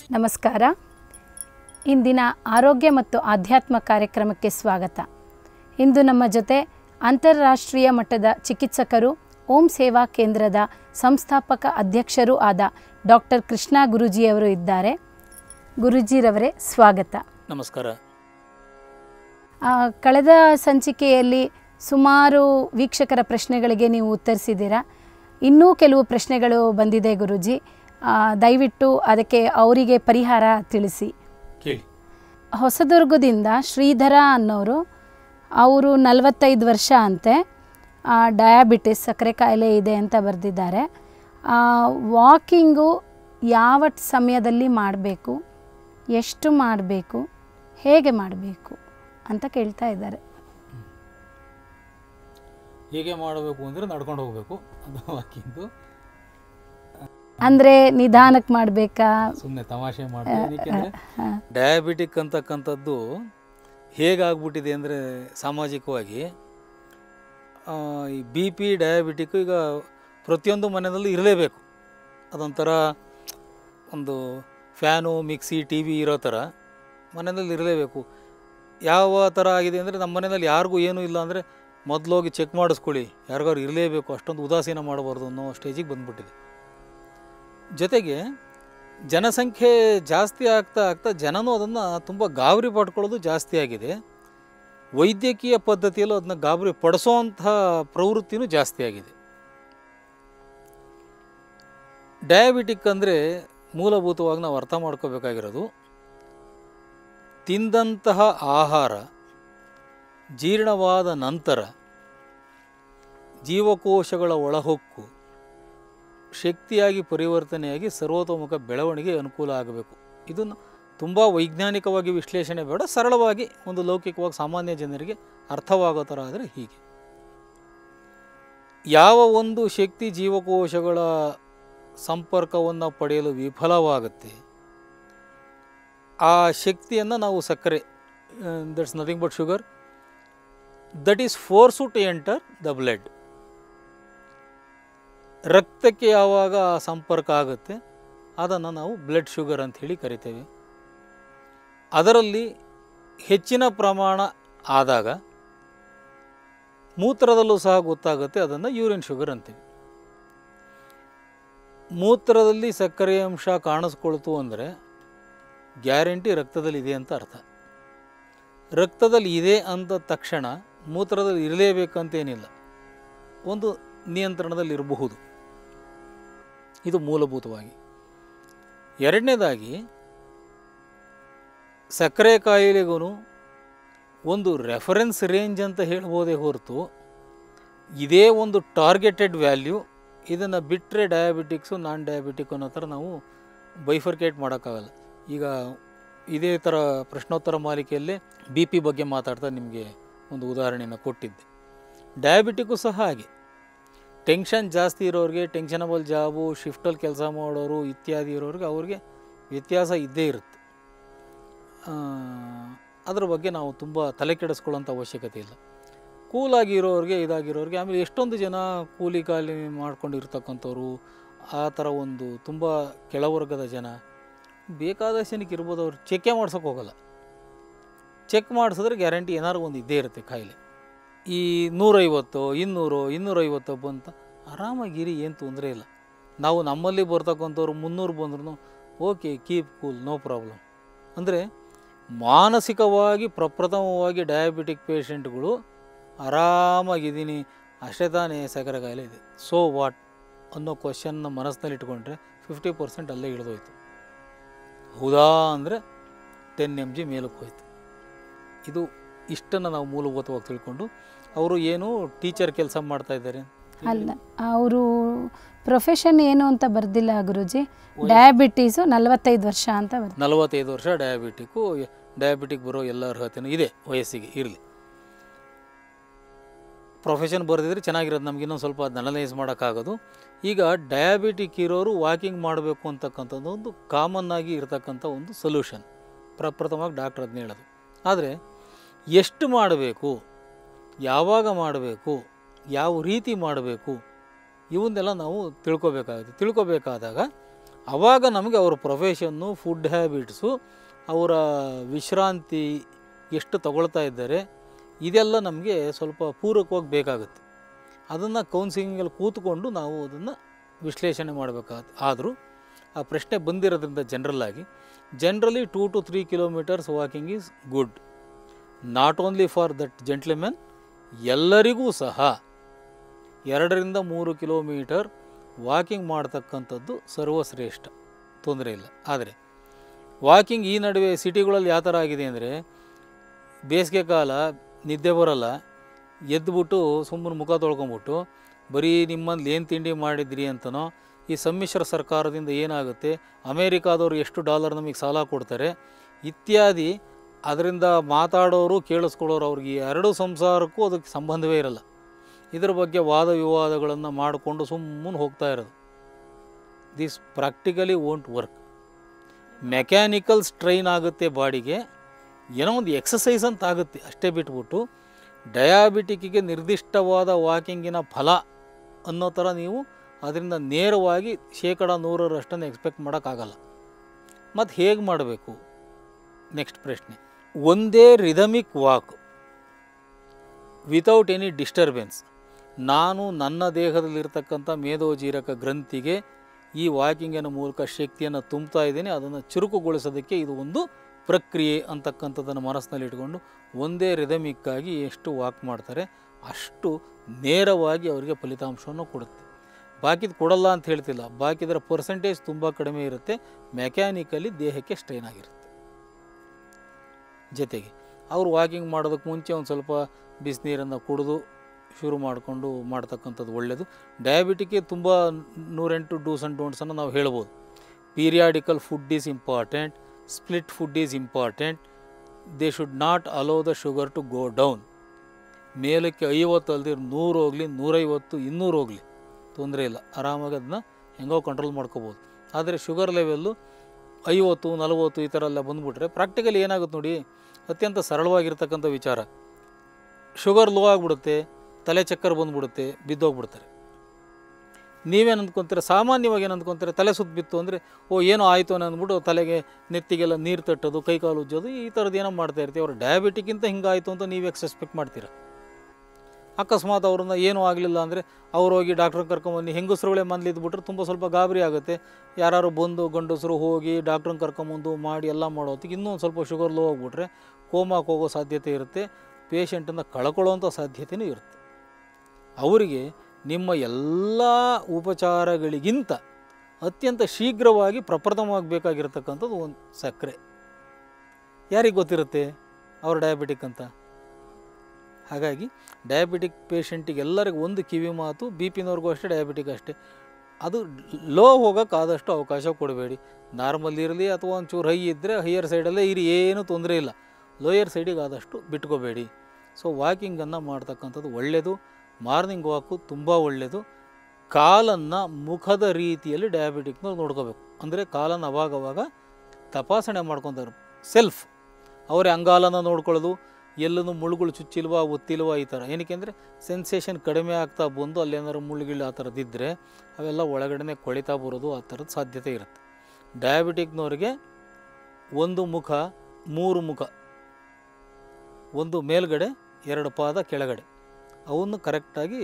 ನಮಸ್ಕಾರ ಇಂದಿನ ಆರೋಗ್ಯ ಮತ್ತು ಆಧ್ಯಾತ್ಮ ಕಾರ್ಯಕ್ರಮಕ್ಕೆ ಸ್ವಾಗತ ಇಂದು ನಮ್ಮ ಜೊತೆ ಅಂತಾರಾಷ್ಟ್ರೀಯ ಮಟ್ಟದ ಚಿಕಿತ್ಸಕರು ಓಂ ಸೇವಾ ಕೇಂದ್ರದ ಸಂಸ್ಥಾಪಕ ಅಧ್ಯಕ್ಷರೂ ಆದ ಡಾಕ್ಟರ್ ಕೃಷ್ಣ ಗುರೂಜಿಯವರು ಇದ್ದಾರೆ ಗುರೂಜಿರವರೇ ಸ್ವಾಗತ ನಮಸ್ಕಾರ ಆ, ಕಳೆದ ಸಂಚಿಕೆಯಲ್ಲಿ ಸುಮಾರು ವೀಕ್ಷಕರ ಪ್ರಶ್ನೆಗಳಿಗೆ ನೀವು ಉತ್ತರಿಸಿದ್ದೀರಾ ಇನ್ನೂ ಕೆಲವು ಪ್ರಶ್ನೆಗಳು ಬಂದಿದೆ ಗುರೂಜಿ ಆ, ದಯವಿಟ್ಟು ಅದಕ್ಕೆ ಅವರಿಗೆ ಪರಿಹಾರ ತಿಳಿಸಿ ಕೇಳಿ ಹೊಸದುರ್ಗದಿಂದ ಶ್ರೀಧರ ಅನ್ನೋರು ಅವರು ನಲವತ್ತೈದು ವರ್ಷ ಅಂತೆ ಡಯಾಬಿಟಿಸ್ ಸಕ್ಕರೆ ಕಾಯಿಲೆ ಇದೆ ಅಂತ ಬರೆದಿದ್ದಾರೆ ವಾಕಿಂಗು ಯಾವ ಸಮಯದಲ್ಲಿ ಮಾಡಬೇಕು ಎಷ್ಟು ಮಾಡಬೇಕು ಹೇಗೆ ಮಾಡಬೇಕು ಅಂತ ಕೇಳ್ತಾ ಇದ್ದಾರೆ ಹೇಗೆ ಮಾಡಬೇಕು ಅಂದರೆ ನಡ್ಕೊಂಡು ಹೋಗಬೇಕು ಅದು ವಾಕಿಂಗು ಅಂದರೆ ನಿಧಾನಕ್ಕೆ ಮಾಡಬೇಕಾ ಸುಮ್ಮನೆ ತಮಾಷೆ ಮಾಡ್ತೀನಿ ಏಕೆಂದರೆ ಡಯಾಬಿಟಿಕ್ ಅಂತಕ್ಕಂಥದ್ದು ಹೇಗಾಗ್ಬಿಟ್ಟಿದೆ ಅಂದರೆ ಸಾಮಾಜಿಕವಾಗಿ ಆ, ಈ ಬಿ ಪಿ ಡಯಾಬಿಟಿಕ್ ಈಗ ಪ್ರತಿಯೊಂದು ಮನೆಯಲ್ಲೂ ಇರಲೇಬೇಕು ಅದೊಂಥರ ಒಂದು ಫ್ಯಾನು ಮಿಕ್ಸಿ ಟಿ ವಿ ಇರೋ ಥರ ಮನೆಯಲ್ಲಿ ಇರಲೇಬೇಕು ಯಾವ ಥರ ಆಗಿದೆ ಅಂದರೆ ನಮ್ಮ ಮನೆಯಲ್ಲಿ ಯಾರಿಗೂ ಏನೂ ಇಲ್ಲ ಅಂದರೆ ಮೊದಲೋಗಿ ಚೆಕ್ ಮಾಡಿಸ್ಕೊಳ್ಳಿ ಯಾರಿಗಾರು ಇರಲೇಬೇಕು ಅಷ್ಟೊಂದು ಉದಾಸೀನ ಮಾಡಬಾರ್ದು ಅನ್ನೋ ಸ್ಟೇಜಿಗೆ ಬಂದ್ಬಿಟ್ಟಿದೆ ಜೊತೆಗೆ ಜನಸಂಖ್ಯೆ ಜಾಸ್ತಿ ಆಗ್ತಾ ಆಗ್ತಾ ಜನನೂ ಅದನ್ನು ತುಂಬ ಗಾಬರಿ ಪಡ್ಕೊಳ್ಳೋದು ಜಾಸ್ತಿ ಆಗಿದೆ ವೈದ್ಯಕೀಯ ಪದ್ಧತಿಯಲ್ಲೂ ಅದನ್ನ ಗಾಬರಿ ಪಡಿಸೋವಂಥ ಪ್ರವೃತ್ತಿನೂ ಜಾಸ್ತಿ ಆಗಿದೆ ಡಯಾಬಿಟಿಕ್ ಅಂದರೆ ಮೂಲಭೂತವಾಗಿ ನಾವು ಅರ್ಥ ಮಾಡ್ಕೋಬೇಕಾಗಿರೋದು ತಿಂದಂತಹ ಆಹಾರ ಜೀರ್ಣವಾದ ನಂತರ ಜೀವಕೋಶಗಳ ಒಳಹೊಕ್ಕು ಶಕ್ತಿಯಾಗಿ ಪರಿವರ್ತನೆಯಾಗಿ ಸರ್ವತೋಮುಖ ಬೆಳವಣಿಗೆ ಅನುಕೂಲ ಆಗಬೇಕು ಇದನ್ನು ತುಂಬ ವೈಜ್ಞಾನಿಕವಾಗಿ ವಿಶ್ಲೇಷಣೆ ಬೇಡ ಸರಳವಾಗಿ ಒಂದು ಲೌಕಿಕವಾಗಿ ಸಾಮಾನ್ಯ ಜನರಿಗೆ ಅರ್ಥವಾಗೋ ಥರ ಆದರೆ ಹೀಗೆ ಯಾವ ಒಂದು ಶಕ್ತಿ ಜೀವಕೋಶಗಳ ಸಂಪರ್ಕವನ್ನು ಪಡೆಯಲು ವಿಫಲವಾಗುತ್ತೆ ಆ ಶಕ್ತಿಯನ್ನು ನಾವು ಸಕ್ಕರೆ that's nothing but sugar that is force to enter the blood ರಕ್ತಕ್ಕೆ ಯಾವಾಗ ಆ ಸಂಪರ್ಕ ಆಗುತ್ತೆ ಅದನ್ನು ನಾವು ಬ್ಲಡ್ ಶುಗರ್ ಅಂತ ಹೇಳಿ ಕರಿತೇವೆ ಅದರಲ್ಲಿ ಹೆಚ್ಚಿನ ಪ್ರಮಾಣ ಆದಾಗ ಮೂತ್ರದಲ್ಲೂ ಸಹ ಗೊತ್ತಾಗುತ್ತೆ ಅದನ್ನು ಯೂರಿನ್ ಶುಗರ್ ಅಂತೀವಿ ಮೂತ್ರದಲ್ಲಿ ಸಕ್ಕರೆ ಅಂಶ ಕಾಣಿಸ್ಕೊಳ್ತು ಅಂದರೆ ಗ್ಯಾರಂಟಿ ರಕ್ತದಲ್ಲಿ ಇದೆ ಅಂತ ಅರ್ಥ ರಕ್ತದಲ್ಲಿ ಇದೆ ಅಂದ ತಕ್ಷಣ ಮೂತ್ರದಲ್ಲಿ ಇರಲೇಬೇಕಂತೇನಿಲ್ಲ ಒಂದು ನಿಯಂತ್ರಣದಲ್ಲಿ ಇರಬಹುದು ಇದು ಮೂಲಭೂತವಾಗಿ ಎರಡನೇದಾಗಿ ಸಕ್ಕರೆ ಕಾಯಿಲೆಗೂ ಒಂದು ರೆಫರೆನ್ಸ್ ರೇಂಜ್ ಅಂತ ಹೇಳ್ಬೋದೇ ಹೊರತು ಇದೇ ಒಂದು ಟಾರ್ಗೆಟೆಡ್ ವ್ಯಾಲ್ಯೂ ಇದನ್ನು ಬಿಟ್ಟರೆ ಡಯಾಬಿಟಿಕ್ಸು ನಾನ್ ಡಯಾಬಿಟಿಕ್ ಅನ್ನೋ ಥರ ನಾವು ಬೈಫರ್ಕೇಟ್ ಮಾಡೋಕ್ಕಾಗಲ್ಲ ಈಗ ಇದೇ ಥರ ಪ್ರಶ್ನೋತ್ತರ ಮಾಲಿಕೆಯಲ್ಲೇ ಬಿ ಪಿ ಬಗ್ಗೆ ಮಾತಾಡ್ತಾ ನಿಮಗೆ ಒಂದು ಉದಾಹರಣೆಯನ್ನು ಕೊಟ್ಟಿದ್ದೆ ಡಯಾಬಿಟಿಕ್ಕು ಸಹ ಹಾಗೆ ಟೆನ್ಷನ್ ಜಾಸ್ತಿ ಇರೋರಿಗೆ ಟೆನ್ಷನಬಲ್ ಜಾಬು ಶಿಫ್ಟಲ್ಲಿ ಕೆಲಸ ಮಾಡೋರು ಇತ್ಯಾದಿ ಇರೋರಿಗೆ ಅವ್ರಿಗೆ ವ್ಯತ್ಯಾಸ ಇದ್ದೇ ಇರುತ್ತೆ ಆ, ಅದ್ರ ಬಗ್ಗೆ ನಾವು ತುಂಬ ತಲೆ ಕೆಡಿಸ್ಕೊಳ್ಳೋಂಥ ಅವಶ್ಯಕತೆ ಇಲ್ಲ ಕೂಲಾಗಿ ಇರೋರಿಗೆ ಇದಾಗಿರೋರಿಗೆ ಆಮೇಲೆ ಎಷ್ಟೊಂದು ಜನ ಕೂಲಿ ಕಾಲಿ ಮಾಡ್ಕೊಂಡಿರ್ತಕ್ಕಂಥವ್ರು ಆ ಥರ ಒಂದು ತುಂಬ ಕೆಳವರ್ಗದ ಜನ ಬೇಕಾದಷ್ಟು ಜನಕ್ಕೆ ಇರ್ಬೋದು ಅವ್ರು ಚೆಕ್ಕೇ ಮಾಡ್ಸೋಕೆ ಹೋಗಲ್ಲ ಚೆಕ್ ಮಾಡಿಸಿದ್ರೆ ಗ್ಯಾರಂಟಿ ಏನಾದ್ರು ಒಂದು ಇದ್ದೇ ಇರುತ್ತೆ ಕಾಯಿಲೆ ಈ ನೂರೈವತ್ತು ಇನ್ನೂರು ಇನ್ನೂರೈವತ್ತು ಬಂತ ಆರಾಮಾಗಿರಿ ಏನು ತೊಂದರೆ ಇಲ್ಲ ನಾವು ನಮ್ಮಲ್ಲಿ ಬರ್ತಕ್ಕಂಥವ್ರು ಮುನ್ನೂರು ಬಂದ್ರೂ okay keep cool no problem ಅಂದರೆ ಮಾನಸಿಕವಾಗಿ ಪ್ರಪ್ರಥಮವಾಗಿ ಡಯಾಬಿಟಿಕ್ ಪೇಷಂಟ್ಗಳು ಆರಾಮಾಗಿದ್ದೀನಿ ಅಷ್ಟೇ ತಾನೇ ಸಕ್ಕರೆ ಕಾಯಿಲೆ ಇದೆ ಸೊ ವಾಟ್ ಅನ್ನೋ ಕ್ವಶನ್ನ ಮನಸ್ಸಿನಲ್ಲಿ ಇಟ್ಕೊಂಡ್ರೆ ಫಿಫ್ಟಿ ಪರ್ಸೆಂಟ್ ಅಲ್ಲೇ ಇಳಿದೋಯ್ತು ಹೌದಾ ಅಂದರೆ ಟೆನ್ ಎಮ್ ಜಿ ಮೇಲಕ್ಕೆ ಹೋಯ್ತು ಇದು ಇಷ್ಟನ್ನು ನಾವು ಮೂಲಭೂತವಾಗಿ ತಿಳ್ಕೊಂಡು ಅವರು ಏನು ಟೀಚರ್ ಕೆಲಸ ಮಾಡ್ತಾ ಇದ್ದಾರೆ ಅಲ್ಲ ಅವರು ಪ್ರೊಫೆಷನ್ ಏನು ಅಂತ ಬರ್ದಿಲ್ಲ ಗುರೂಜಿ ಡಯಾಬಿಟೀಸು ನಲವತ್ತೈದು ವರ್ಷ ಅಂತ ಬರ್ದಿಲ್ಲ ನಲವತ್ತೈದು ವರ್ಷ ಡಯಾಬಿಟಿಕ್ಕು ಡಯಾಬಿಟಿಕ್ ಬರೋ ಎಲ್ಲ ಅರ್ಹತೆಯೂ ಇದೆ ವಯಸ್ಸಿಗೆ ಇರಲಿ ಪ್ರೊಫೆಷನ್ ಬರೆದಿದ್ರೆ ಚೆನ್ನಾಗಿರೋದು ನಮ್ಗೆ ಇನ್ನೊಂದು ಸ್ವಲ್ಪ ಅದನ್ನ ಅನಲೈಸ್ ಮಾಡೋಕ್ಕಾಗೋದು ಈಗ ಡಯಾಬಿಟಿಕ್ ಇರೋರು ವಾಕಿಂಗ್ ಮಾಡಬೇಕು ಅಂತಕ್ಕಂಥದ್ದು ಒಂದು ಕಾಮನ್ ಆಗಿ ಇರತಕ್ಕಂಥ ಒಂದು ಸೊಲ್ಯೂಷನ್ ಪ್ರಪ್ರಥಮವಾಗಿ ಡಾಕ್ಟರ್ ಅದನ್ನ ಹೇಳೋದು ಆದರೆ ಎಷ್ಟು ಮಾಡಬೇಕು ಯಾವಾಗ ಮಾಡಬೇಕು ಯಾವ ರೀತಿ ಮಾಡಬೇಕು ಇವನ್ನೆಲ್ಲ ನಾವು ತಿಳ್ಕೊಬೇಕಾಗುತ್ತೆ ತಿಳ್ಕೊಬೇಕಾದಾಗ ಆವಾಗ ನಮಗೆ ಅವರ ಪ್ರೊಫೆಷನ್ನು ಫುಡ್ ಹ್ಯಾಬಿಟ್ಸು ಅವರ ವಿಶ್ರಾಂತಿ ಎಷ್ಟು ತಗೊಳ್ತಾ ಇದ್ದಾರೆ ಇದೆಲ್ಲ ನಮಗೆ ಸ್ವಲ್ಪ ಪೂರಕವಾಗಿ ಬೇಕಾಗುತ್ತೆ ಅದನ್ನು ಕೌನ್ಸಿಲಿಂಗಲ್ಲಿ ಕೂತ್ಕೊಂಡು ನಾವು ಅದನ್ನು ವಿಶ್ಲೇಷಣೆ ಮಾಡಬೇಕಾದ ಆದರೂ ಆ ಪ್ರಶ್ನೆ ಬಂದಿರೋದ್ರಿಂದ ಜನರಲ್ಲಾಗಿ generally two to three kilometres walking is good not only for that gentlemen ಎಲ್ಲರಿಗೂ ಸಹ ಎರಡರಿಂದ ಮೂರು ಕಿಲೋಮೀಟರ್ ವಾಕಿಂಗ್ ಮಾಡ್ತಕ್ಕಂಥದ್ದು ಸರ್ವಶ್ರೇಷ್ಠ ತೊಂದರೆ ಇಲ್ಲ ಆದರೆ ವಾಕಿಂಗ್ ಈ ನಡುವೆ ಸಿಟಿಗಳಲ್ಲಿ ಯಾವ ಥರ ಆಗಿದೆ ಅಂದರೆ ಬೇಸಿಗೆ ಕಾಲ ನಿದ್ದೆ ಬರಲ್ಲ ಎದ್ದುಬಿಟ್ಟು ಸುಮ್ಮನೆ ಮುಖ ತೊಳ್ಕೊಂಬಿಟ್ಟು ಬರೀ ನಿಮ್ಮಲ್ಲಿ ಏನು ತಿಂಡಿ ಮಾಡಿದ್ರಿ ಅಂತನೋ ಈ ಸಮ್ಮಿಶ್ರ ಸರ್ಕಾರದಿಂದ ಏನಾಗುತ್ತೆ ಅಮೇರಿಕಾದವರು ಎಷ್ಟು ಡಾಲರ್ ನಮಗೆ ಸಾಲ ಕೊಡ್ತಾರೆ ಇತ್ಯಾದಿ ಅದರಿಂದ ಮಾತಾಡೋರು ಕೇಳಿಸ್ಕೊಳ್ಳೋರು ಅವ್ರಿಗೆ ಈ ಎರಡು ಸಂಸಾರಕ್ಕೂ ಅದಕ್ಕೆ ಸಂಬಂಧವೇ ಇರಲ್ಲ ಇದರ ಬಗ್ಗೆ ವಾದ ವಿವಾದಗಳನ್ನು ಮಾಡಿಕೊಂಡು ಸುಮ್ಮನೆ ಹೋಗ್ತಾ ಇರೋದು this practically won't work mechanical strain ಆಗುತ್ತೆ ಬಾಡಿಗೆ ಏನೋ ಒಂದು ಎಕ್ಸಸೈಸ್ ಅಂತ ಆಗುತ್ತೆ ಅಷ್ಟೇ ಬಿಟ್ಬಿಟ್ಟು ಡಯಾಬಿಟಿಕ್ಕಿಗೆ ನಿರ್ದಿಷ್ಟವಾದ ವಾಕಿಂಗಿನ ಫಲ ಅನ್ನೋ ಥರ ನೀವು ಅದರಿಂದ ನೇರವಾಗಿ ಶೇಕಡ ನೂರರಷ್ಟನ್ನು ಎಕ್ಸ್ಪೆಕ್ಟ್ ಮಾಡೋಕ್ಕಾಗಲ್ಲ ಮತ್ತು ಹೇಗೆ ಮಾಡಬೇಕು ನೆಕ್ಸ್ಟ್ ಪ್ರಶ್ನೆ ಒಂದೇ rhythmic walk without any disturbance ನಾನು ನನ್ನ ದೇಹದಲ್ಲಿರ್ತಕ್ಕಂಥ ಮೇದೋಜೀರಕ ಗ್ರಂಥಿಗೆ ಈ ವಾಕಿಂಗಿನ ಮೂಲಕ ಶಕ್ತಿಯನ್ನು ತುಂಬ್ತಾ ಇದ್ದೀನಿ ಅದನ್ನು ಚುರುಕುಗೊಳಿಸೋದಕ್ಕೆ ಇದು ಒಂದು ಪ್ರಕ್ರಿಯೆ ಅಂತಕ್ಕಂಥದ್ದನ್ನು ಮನಸ್ಸಿನಲ್ಲಿ ಇಟ್ಕೊಂಡು ಒಂದೇ ರಿದಮಿಕ್ಕಾಗಿ ಎಷ್ಟು ವಾಕ್ ಮಾಡ್ತಾರೆ ಅಷ್ಟು ನೇರವಾಗಿ ಅವರಿಗೆ ಫಲಿತಾಂಶವನ್ನು ಕೊಡುತ್ತೆ ಬಾಕಿದು ಕೊಡಲ್ಲ ಅಂತ ಹೇಳ್ತಿಲ್ಲ ಬಾಕಿದರ ಪರ್ಸೆಂಟೇಜ್ ತುಂಬ ಕಡಿಮೆ ಇರುತ್ತೆ ಮೆಕ್ಯಾನಿಕಲಿ ದೇಹಕ್ಕೆ ಸ್ಟ್ರೈನ್ ಆಗಿರುತ್ತೆ ಜೊತೆಗೆ ಅವರು ವಾಕಿಂಗ್ ಮಾಡೋದಕ್ಕೆ ಮುಂಚೆ ಒಂದು ಸ್ವಲ್ಪ ಬಿಸಿನೀರನ್ನು ಕುಡಿದು ಶುರು ಮಾಡಿಕೊಂಡು ಮಾಡ್ತಕ್ಕಂಥದ್ದು ಒಳ್ಳೆಯದು ಡಯಾಬಿಟಿಕ್ಗೆ ತುಂಬ ನೂರೆಂಟು ಡೂಸ್ ಆ್ಯಂಡ್ ಡೋಂಟ್ಸನ್ನು ನಾವು ಹೇಳ್ಬೋದು periodical food is important split food is important they should not allow the sugar to go down ಮೇಲಕ್ಕೆ ಐವತ್ತು ಅಲ್ದಿರ ನೂರು ಹೋಗಲಿ ನೂರೈವತ್ತು ಇನ್ನೂರು ಹೋಗಲಿ ತೊಂದರೆ ಇಲ್ಲ ಆರಾಮಾಗಿ ಅದನ್ನ ಹೆಂಗೋ ಕಂಟ್ರೋಲ್ ಮಾಡ್ಕೋಬೋದು ಆದರೆ ಶುಗರ್ ಲೆವೆಲ್ಲು ಐವತ್ತು ನಲವತ್ತು ಈ ಥರ ಎಲ್ಲ ಬಂದುಬಿಟ್ರೆ ಪ್ರಾಕ್ಟಿಕಲಿ ಏನಾಗುತ್ತೆ ನೋಡಿ ಅತ್ಯಂತ ಸರಳವಾಗಿರ್ತಕ್ಕಂಥ ವಿಚಾರ ಶುಗರ್ ಲೋ ಆಗಿಬಿಡುತ್ತೆ ತಲೆ ಚಕ್ಕರ್ ಬಂದುಬಿಡುತ್ತೆ ಬಿದ್ದೋಗ್ಬಿಡ್ತಾರೆ ನೀವೇನು ಅಂದ್ಕೊತೀರ ಸಾಮಾನ್ಯವಾಗಿ ಏನು ಅಂದ್ಕೊತೀರ ತಲೆ ಸುತ್ತ ಬಿತ್ತು ಅಂದರೆ ಓ ಏನೋ ಆಯಿತು ಅನ್ನೋ ಅಂದ್ಬಿಟ್ಟು ತಲೆಗೆ ನೆತ್ತಿಗೆಲ್ಲ ನೀರು ತಟ್ಟೋದು ಕೈಕಾಲು ಉಜ್ಜೋದು ಈ ಥರದ್ದು ಏನೋ ಮಾಡ್ತಾ ಇರ್ತೀವಿ ಅವ್ರು ಡಯಾಬಿಟಿಕ್ಕಿಂತ ಹಿಂಗಾಯಿತು ಅಂತ ನೀವೇ ಸಸ್ಪೆಕ್ಟ್ ಮಾಡ್ತೀರ ಅಕಸ್ಮಾತ್ ಅವ್ರನ್ನ ಏನೂ ಆಗಲಿಲ್ಲ ಅಂದರೆ ಅವ್ರು ಹೋಗಿ ಡಾಕ್ಟ್ರ್ ಕರ್ಕೊಂಬಂದು ಹೆಂಗಸ್ರುಗಳೇ ಮನೇಲಿದ್ಬಿಟ್ರೆ ತುಂಬ ಸ್ವಲ್ಪ ಗಾಬರಿ ಆಗುತ್ತೆ ಯಾರು ಬಂದು ಗಂಡಸರು ಹೋಗಿ ಡಾಕ್ಟ್ರನ್ನ ಕರ್ಕೊಂಬಂದು ಮಾಡಿ ಎಲ್ಲ ಮಾಡೋತ್ತಿಗೆ ಇನ್ನೂ ಒಂದು ಸ್ವಲ್ಪ ಶುಗರ್ ಲೋ ಆಗಿಬಿಟ್ರೆ ಕೋಮಾಕ್ಕೆ ಹೋಗೋ ಸಾಧ್ಯತೆ ಇರುತ್ತೆ ಪೇಷಂಟನ್ನು ಕಳ್ಕೊಳ್ಳೋವಂಥ ಸಾಧ್ಯತೆಯೂ ಇರುತ್ತೆ ಅವರಿಗೆ ನಿಮ್ಮ ಎಲ್ಲ ಉಪಚಾರಗಳಿಗಿಂತ ಅತ್ಯಂತ ಶೀಘ್ರವಾಗಿ ಪ್ರಪ್ರಥಮವಾಗಬೇಕಾಗಿರ್ತಕ್ಕಂಥದ್ದು ಒಂದು ಸಕ್ಕರೆ ಯಾರಿಗೆ ಗೊತ್ತಿರುತ್ತೆ ಅವ್ರ ಡಯಾಬಿಟಿಕ್ ಅಂತ ಹಾಗಾಗಿ ಡಯಾಬಿಟಿಕ್ ಪೇಷಂಟಿಗೆ ಎಲ್ಲರಿಗೂ ಒಂದು ಕಿವಿ ಮಾತು ಬಿ ಪಿನವ್ರಿಗೂ ಅಷ್ಟೇ ಡಯಾಬಿಟಿಕ್ ಅಷ್ಟೇ ಅದು ಲೋ ಹೋಗೋಕೆ ಆದಷ್ಟು ಅವಕಾಶ ಕೊಡಬೇಡಿ ನಾರ್ಮಲ್ ಇರಲಿ ಅಥವಾ ಒಂಚೂರು ಹೈ ಇದ್ದರೆ ಹೈಯರ್ ಸೈಡಲ್ಲೇ ಇರಿ ಏನೂ ತೊಂದರೆ ಇಲ್ಲ ಲೋಯರ್ ಸೈಡಿಗೆ ಆದಷ್ಟು ಬಿಟ್ಕೋಬೇಡಿ ಸೊ ವಾಕಿಂಗನ್ನು ಮಾಡ್ತಕ್ಕಂಥದ್ದು ಒಳ್ಳೆಯದು ಮಾರ್ನಿಂಗ್ ವಾಕು ತುಂಬ ಒಳ್ಳೆಯದು ಕಾಲನ್ನು ಮುಖದ ರೀತಿಯಲ್ಲಿ ಡಯಾಬಿಟಿಕ್ನವ್ರು ನೋಡ್ಕೋಬೇಕು ಅಂದರೆ ಕಾಲನ್ನು ಅವಾಗವಾಗ ತಪಾಸಣೆ ಮಾಡ್ಕೊತಾರೆ ಸೆಲ್ಫ್ ಅವರೇ ಅಂಗಾಲನ ನೋಡ್ಕೊಳ್ಳೋದು ಎಲ್ಲೂ ಮುಳ್ಳುಗಳು ಚುಚ್ಚಿಲ್ವಾ ಒತ್ತಿಲ್ವಾ ಈ ಥರ ಏನಕ್ಕೆ ಅಂದರೆ ಸೆನ್ಸೇಷನ್ ಕಡಿಮೆ ಆಗ್ತಾ ಬಂದು ಅಲ್ಲೇನಾದ್ರು ಮುಳ್ಳುಗಿళ్ళు ಆ ಥರದ್ದಿದ್ದರೆ ಅವೆಲ್ಲ ಒಳಗಡೆ ಕೊಳಿತಾ ಬರೋದು ಆ ಥರದ ಸಾಧ್ಯತೆ ಇರುತ್ತೆ ಡಯಾಬಿಟಿಕ್ನವ್ರಿಗೆ ಒಂದು ಮುಖ ಮೂರು ಮುಖ ಒಂದು ಮೇಲ್ಗಡೆ ಎರಡು ಪಾದ ಕೆಳಗಡೆ ಅವನ್ನು ಕರೆಕ್ಟಾಗಿ